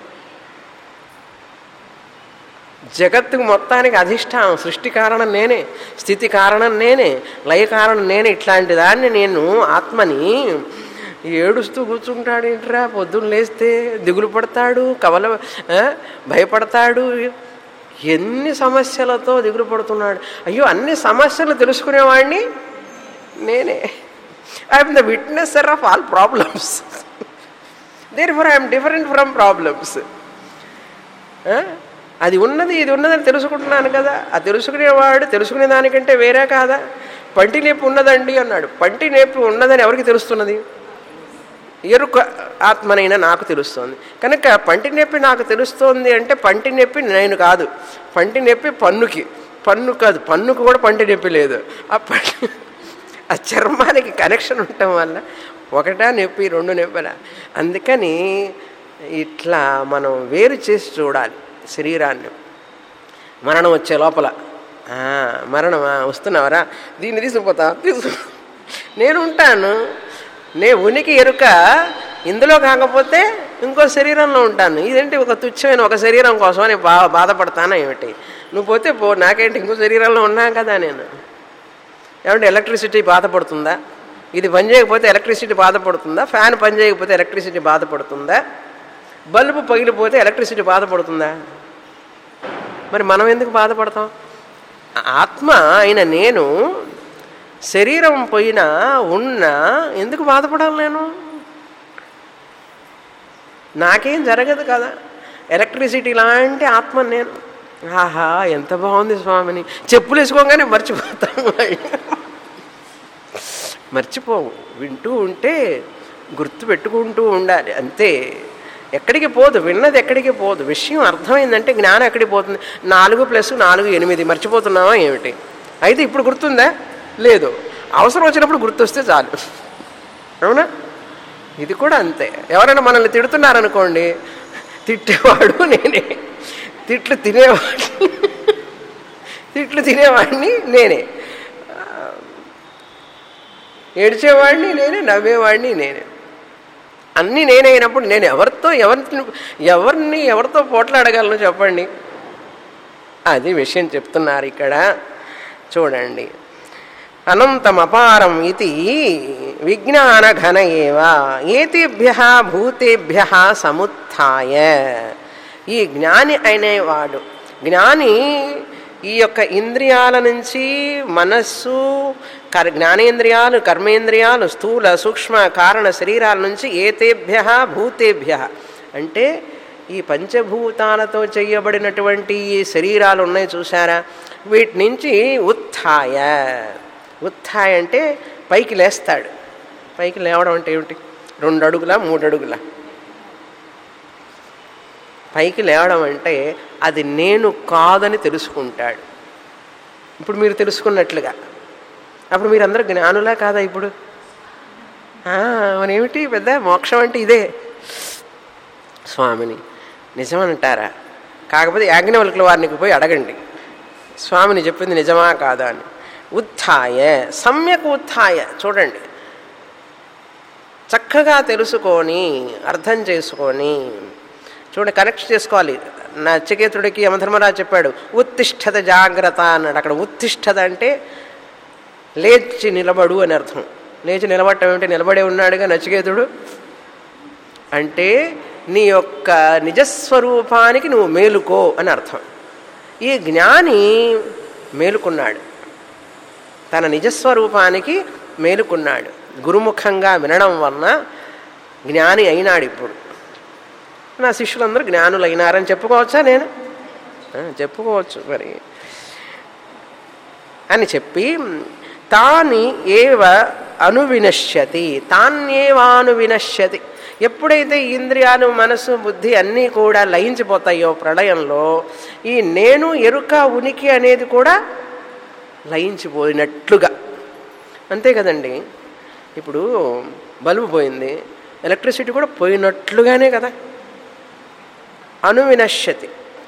జగత్తుకు మొత్తానికి అధిష్టానం సృష్టి కారణం నేనే స్థితి కారణం నేనే లయ కారణం నేనే ఇట్లాంటి దాన్ని నేను ఆత్మని ఏడుస్తూ కూర్చుంటాడు ఏంట్రా పొద్దున్న లేస్తే దిగులు పడతాడు కవల ఆ, భయపడతాడు ఎన్ని సమస్యలతో దిగులు పడుతున్నాడు అయ్యో అన్ని సమస్యలు తెలుసుకునేవాడిని నేనే I'm the witnesser of all problems there for I'm different from problems అది ఉన్నది ఇది ఉన్నదని తెలుసుకుంటున్నాను కదా ఆ తెలుసుకునేవాడు తెలుసుకునే దానికంటే వేరే కాదా పంటి నొప్పి ఉన్నదండి అన్నాడు పంటి నొప్పి ఉన్నదని ఎవరికి తెలుస్తున్నది ఎరుక ఆత్మనైనా నాకు తెలుస్తోంది కనుక పంటి నొప్పి నాకు తెలుస్తోంది అంటే పంటి నొప్పి నేను కాదు పంటి నొప్పి పన్నుకి పన్ను కాదు పన్నుకు కూడా పంటి నొప్పి లేదు ఆ పంటి ఆ చర్మానికి కనెక్షన్ ఉండటం వల్ల ఒకటా నొప్పి రెండు నొప్పిలా అందుకని ఇట్లా మనం వేరు చేసి చూడాలి శరీరాన్ని మరణం వచ్చే లోపల ఆ, మరణమా వస్తున్నావరా దీన్ని తీసుకుపోతా తీసుకు నేను ఉంటాను నే ఉనికి ఎరుక ఇందులో కాకపోతే ఇంకో శరీరంలో ఉంటాను ఇదేంటి ఒక తుచ్చమైన ఒక శరీరం కోసం నేను బా బాధపడతానా ఏమిటి నువ్వు పోతే పో నాకేంటి ఇంకో శరీరంలో ఉన్నా కదా నేను ఏమంటే ఎలక్ట్రిసిటీ బాధపడుతుందా ఇది పని చేయకపోతే ఎలక్ట్రిసిటీ బాధపడుతుందా ఫ్యాన్ పని చేయకపోతే ఎలక్ట్రిసిటీ బాధపడుతుందా బల్బు పగిలిపోతే ఎలక్ట్రిసిటీ బాధపడుతుందా మరి మనం ఎందుకు బాధపడతాం ఆత్మ అయిన నేను శరీరం పోయినా ఉన్నా ఎందుకు బాధపడాలి నేను నాకేం జరగదు కదా ఎలక్ట్రిసిటీ లాంటి ఆత్మ నేను ఆహా ఎంత బాగుంది స్వామిని చెప్పులు వేసుకోగానే మర్చిపోతాం మర్చిపోవు వింటూ ఉంటే గుర్తు పెట్టుకుంటూ ఉండాలి అంతే ఎక్కడికి పోదు విన్నది ఎక్కడికి పోదు విషయం అర్థమైందంటే జ్ఞానం ఎక్కడికి పోతుంది నాలుగు ప్లస్ నాలుగు ఎనిమిది మర్చిపోతున్నావా ఏమిటి అయితే ఇప్పుడు గుర్తుందా లేదు అవసరం వచ్చినప్పుడు గుర్తొస్తే చాలు అవునా ఇది కూడా అంతే ఎవరైనా మనల్ని తిడుతున్నారనుకోండి తిట్టేవాడు నేనే తిట్లు తినేవాడిని తిట్లు తినేవాడిని నేనే ఏడ్చేవాడిని నేనే నవ్వేవాడిని నేనే అన్నీ నేనే అయినప్పుడు నేను ఎవరితో ఎవరిని ఎవరిని ఎవరితో పోట్లాడగలను చెప్పండి అది విషయం చెప్తున్నారు ఇక్కడ చూడండి అనంతమపారం ఇది విజ్ఞానఘన ఏవ ఏతేభ్య భూతేభ్య సముత్య ఈ జ్ఞాని అనేవాడు జ్ఞాని ఈ యొక్క ఇంద్రియాల నుంచి మనస్సు కర్ జ్ఞానేంద్రియాలు కర్మేంద్రియాలు స్థూల సూక్ష్మ కారణ శరీరాల నుంచి ఏతేభ్య భూతేభ్య అంటే ఈ పంచభూతాలతో చేయబడినటువంటి ఈ శరీరాలు ఉన్నాయి చూసారా వీటి నుంచి ఉత్థాయ ఉత్థాయ అంటే పైకి లేస్తాడు పైకి లేవడం అంటే ఏమిటి రెండు అడుగుల మూడు అడుగుల పైకి లేవడం అంటే అది నేను కాదని తెలుసుకుంటాడు ఇప్పుడు మీరు తెలుసుకున్నట్లుగా అప్పుడు మీరందరూ జ్ఞానులా కాదా ఇప్పుడు మనేమిటి పెద్ద మోక్షం అంటే ఇదే స్వామిని నిజమంటారా కాకపోతే యాజ్ఞవల్కుల వారినికి పోయి అడగండి స్వామిని చెప్పింది నిజమా కాదా అని ఉత్థాయ సమ్యక్ ఉత్థాయ చూడండి చక్కగా తెలుసుకొని అర్థం చేసుకొని చూడండి కనెక్ట్ చేసుకోవాలి నచికేతుడికి యమధర్మరాజు చెప్పాడు ఉత్తిష్టత జాగ్రత్త అన్నాడు అక్కడ ఉత్తిష్టత అంటే లేచి నిలబడు అని అర్థం లేచి నిలబడటం ఏమిటి నిలబడే ఉన్నాడుగా నచికేతుడు అంటే నీ యొక్క నిజస్వరూపానికి నువ్వు మేలుకో అని అర్థం ఈ జ్ఞాని మేలుకున్నాడు తన నిజస్వరూపానికి మేలుకున్నాడు గురుముఖంగా వినడం వలన జ్ఞాని అయినాడు ఇప్పుడు నా శిష్యులందరూ జ్ఞానులు అయినారని చెప్పుకోవచ్చా నేను చెప్పుకోవచ్చు మరి అని చెప్పి తాని ఏవ అనువినశ్యతి తాన్యేవానువినశ్యతి ఎప్పుడైతే ఇంద్రియాలు మనసు బుద్ధి అన్నీ కూడా లయించిపోతాయో ప్రళయంలో ఈ నేను ఎరుక ఉనికి అనేది కూడా లయించిపోయినట్లుగా అంతే కదండి ఇప్పుడు బల్బు పోయింది ఎలక్ట్రిసిటీ కూడా పోయినట్లుగానే కదా అనువినశ్యతి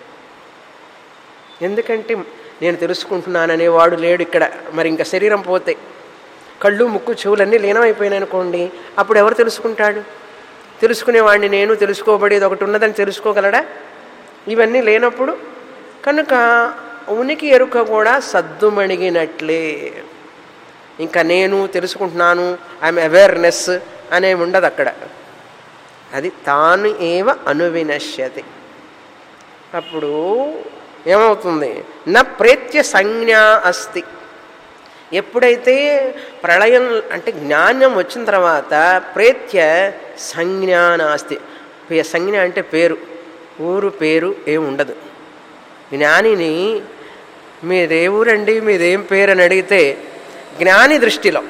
ఎందుకంటే నేను తెలుసుకుంటున్నాననే వాడు లేడు ఇక్కడ మరి ఇంకా శరీరం పోతే కళ్ళు ముక్కు చెవులన్నీ లీనమైపోయినాయి అనుకోండి అప్పుడు ఎవరు తెలుసుకుంటాడు తెలుసుకునేవాడిని నేను తెలుసుకోబడేది ఒకటి ఉన్నదని తెలుసుకోగలడా ఇవన్నీ లేనప్పుడు కనుక ఉనికి ఎరుక కూడా సద్దుమణిగినట్లే ఇంకా నేను తెలుసుకుంటున్నాను ఐఎమ్ అవేర్నెస్ అనేవి ఉండదు అక్కడ అది తాను ఏవ అనువినశ్యతి అప్పుడు ఏమవుతుంది నా ప్రేత్య సంజ్ఞ అస్తి ఎప్పుడైతే ప్రళయం అంటే జ్ఞానం వచ్చిన తర్వాత ప్రేత్య సంజ్ఞానాస్తి సంజ్ఞ అంటే పేరు ఊరు పేరు ఏమి ఉండదు జ్ఞానిని మీదే ఊరండి మీదేం పేరు అని అడిగితే జ్ఞాని దృష్టిలో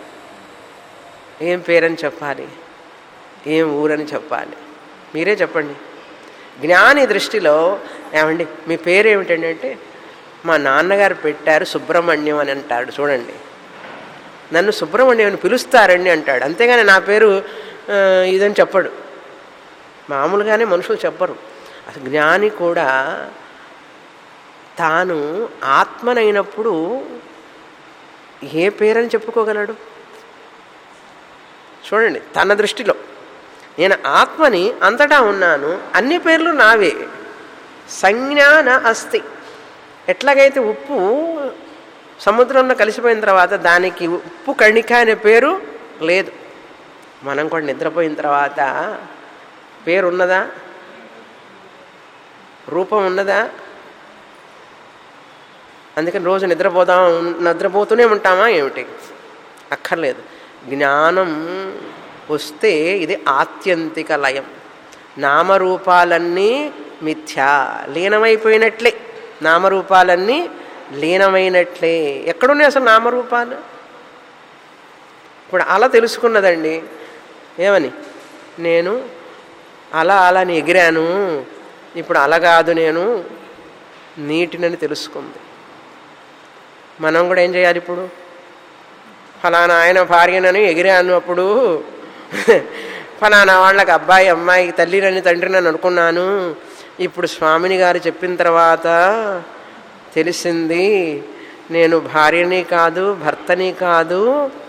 ఏం పేరని చెప్పాలి ఏం ఊరని చెప్పాలి మీరే చెప్పండి జ్ఞాని దృష్టిలో ఏమండి మీ పేరు ఏమిటండి అంటే మా నాన్నగారు పెట్టారు సుబ్రహ్మణ్యం అని అంటాడు చూడండి నన్ను సుబ్రహ్మణ్యం అని పిలుస్తారండి అంటాడు అంతేగాని నా పేరు ఇదని చెప్పడు మామూలుగానే మనుషులు చెప్పరు అసలు జ్ఞాని కూడా తాను ఆత్మనైనప్పుడు ఏ పేరని చెప్పుకోగలడు చూడండి తన దృష్టిలో నేను ఆత్మని అంతటా ఉన్నాను అన్ని పేర్లు నావే సంజ్ఞాన అస్తి ఎట్లాగైతే ఉప్పు సముద్రంలో కలిసిపోయిన తర్వాత దానికి ఉప్పు కణిక అనే పేరు లేదు మనం కూడా నిద్రపోయిన తర్వాత పేరు ఉన్నదా రూపం ఉన్నదా అందుకని రోజు నిద్రపోదాం నిద్రపోతూనే ఉంటామా ఏమిటి అక్కర్లేదు జ్ఞానం వస్తే ఇది ఆత్యంతిక లయం నామరూపాలన్నీ మిథ్యా లీనమైపోయినట్లే నామరూపాలన్నీ లీనమైనట్లే ఎక్కడున్నాయి అసలు నామరూపాలు ఇప్పుడు అలా తెలుసుకున్నదండి ఏమని నేను అలా అలాని ఎగిరాను ఇప్పుడు అలా కాదు నేను నీటినని తెలుసుకుంది మనం కూడా ఏం చేయాలి ఇప్పుడు ఫలానా ఆయన భార్యనని ఎగిరాను అప్పుడు ఫలానా వాళ్ళకి అబ్బాయి అమ్మాయి తల్లినని తండ్రినని అనుకున్నాను ఇప్పుడు స్వామిని గారు చెప్పిన తర్వాత తెలిసింది నేను భార్యని కాదు భర్తని కాదు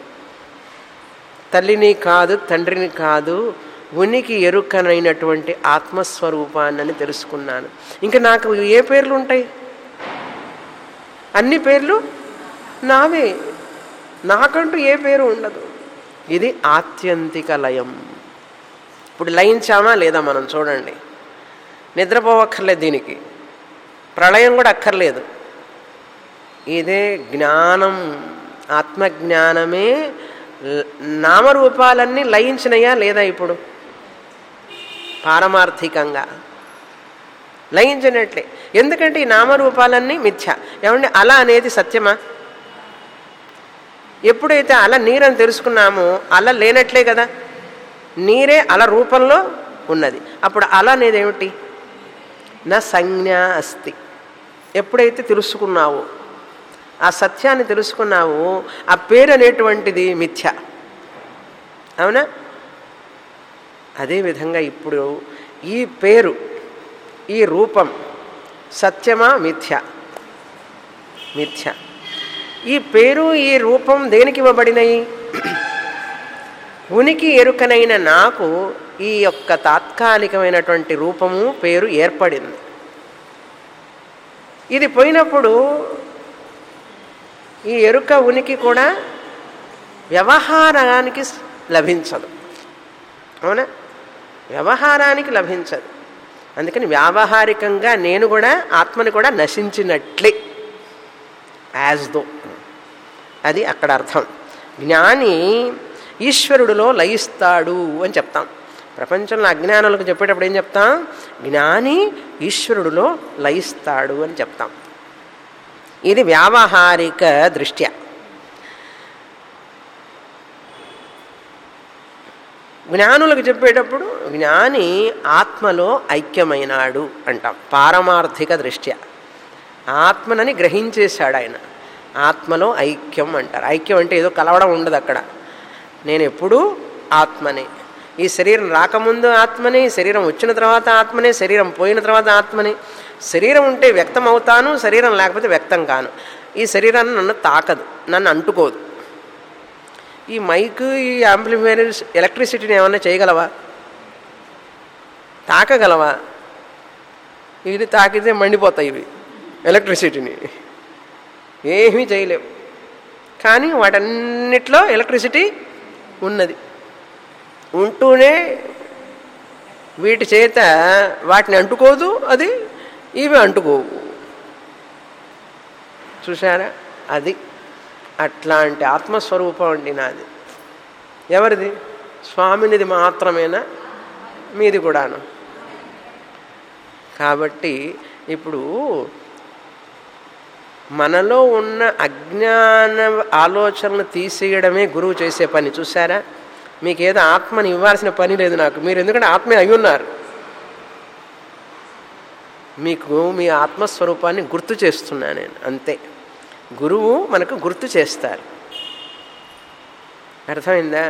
తల్లిని కాదు తండ్రిని కాదు ఉనికి ఎరుకనైనటువంటి ఆత్మస్వరూపాన్ని తెలుసుకున్నాను ఇంకా నాకు ఏ పేర్లు ఉంటాయి అన్ని పేర్లు నావే నాకంటూ ఏ పేరు ఉండదు ఇది ఆత్యంతిక లయం ఇప్పుడు లయించామా లేదా మనం చూడండి నిద్రపోవక్కర్లేదు దీనికి ప్రళయం కూడా అక్కర్లేదు ఇదే జ్ఞానం ఆత్మజ్ఞానమే ల- నామరూపాలన్నీ లయించినయా లేదా ఇప్పుడు పారమార్థికంగా లయించినట్లే ఎందుకంటే ఈ నామరూపాలన్నీ మిథ్య ఏమంటే అల అనేది సత్యమా ఎప్పుడైతే అల నీరని తెలుసుకున్నామో అల లేనట్లే కదా నీరే అల రూపంలో ఉన్నది అప్పుడు అల అనేది ఏమిటి నా సంజ్ఞ అస్తి ఎప్పుడైతే తెలుసుకున్నావో ఆ సత్యాన్ని తెలుసుకున్నావో ఆ పేరు అనేటువంటిది మిథ్య అవునా అదేవిధంగా ఇప్పుడు ఈ పేరు ఈ రూపం సత్యమా మిథ్య మిథ్య ఈ పేరు ఈ రూపం దేనికి ఇవ్వబడినవి ఉనికి ఎరుకనైన నాకు ఈ యొక్క తాత్కాలికమైనటువంటి రూపము పేరు ఏర్పడింది ఇది పోయినప్పుడు ఈ ఎరుక ఉనికి కూడా వ్యవహారానికి లభించదు అవునా వ్యవహారానికి లభించదు అందుకని వ్యావహారికంగా నేను కూడా ఆత్మని కూడా నశించినట్లే యాజ్ దో అది అక్కడ అర్థం జ్ఞాని ఈశ్వరుడిలో లయిస్తాడు అని చెప్తాం ప్రపంచంలో అజ్ఞానులకు చెప్పేటప్పుడు ఏం చెప్తాం జ్ఞాని ఈశ్వరుడిలో లయిస్తాడు అని చెప్తాం ఇది వ్యావహారిక దృష్ట్యా జ్ఞానులకు చెప్పేటప్పుడు జ్ఞాని ఆత్మలో ఐక్యమైనాడు అంటాం పారమార్థిక దృష్ట్యా ఆత్మనని గ్రహించేశాడు ఆయన ఆత్మలో ఐక్యం అంటారు ఐక్యం అంటే ఏదో కలవడం ఉండదు అక్కడ నేను ఎప్పుడూ ఆత్మనే ఈ శరీరం రాకముందు ఆత్మనే శరీరం వచ్చిన తర్వాత ఆత్మనే శరీరం పోయిన తర్వాత ఆత్మనే శరీరం ఉంటే వ్యక్తం అవుతాను శరీరం లేకపోతే వ్యక్తం కాను ఈ శరీరాన్ని నన్ను తాకదు నన్ను అంటుకోదు ఈ మైక్ ఈ యాంప్లిఫైర్ ఎలక్ట్రిసిటీని ఏమన్నా చేయగలవా తాకగలవా ఇది తాకితే మండిపోతాయి ఇవి ఎలక్ట్రిసిటీని ఏమీ చేయలేవు కానీ వాటన్నిటిలో ఎలక్ట్రిసిటీ ఉన్నది ఉంటూనే వీటి చేత వాటిని అంటుకోదు అది ఇవి అంటుకోవు చూసారా అది అట్లాంటి ఆత్మస్వరూపం అండి నాది ఎవరిది స్వామినిది మాత్రమేనా మీది కూడాను కాబట్టి ఇప్పుడు మనలో ఉన్న అజ్ఞాన ఆలోచనలు తీసేయడమే గురువు చేసే పని చూసారా మీకేదో ఆత్మని ఇవ్వాల్సిన పని లేదు నాకు మీరు ఎందుకంటే ఆత్మే అయి ఉన్నారు మీకు మీ ఆత్మస్వరూపాన్ని గుర్తు చేస్తున్నా నేను అంతే గురువు మనకు గుర్తు చేస్తారు అర్థమైందా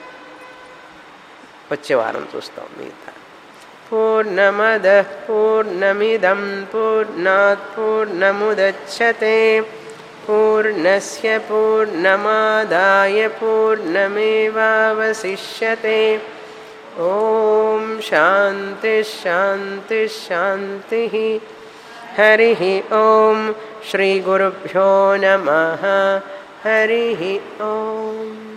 వచ్చే వారం చూస్తాం మిగతా పూర్ణమద పూర్ణమిదం పూర్ణాత్ పూర్ణముదచ్చతే పూర్ణస్య పూర్ణమాదాయ పూర్ణమేవావశిష్యతే ఓం శాంతి శాంతి శాంతి హరి ఓం శ్రీగురుభ్యో నమ హరి ఓం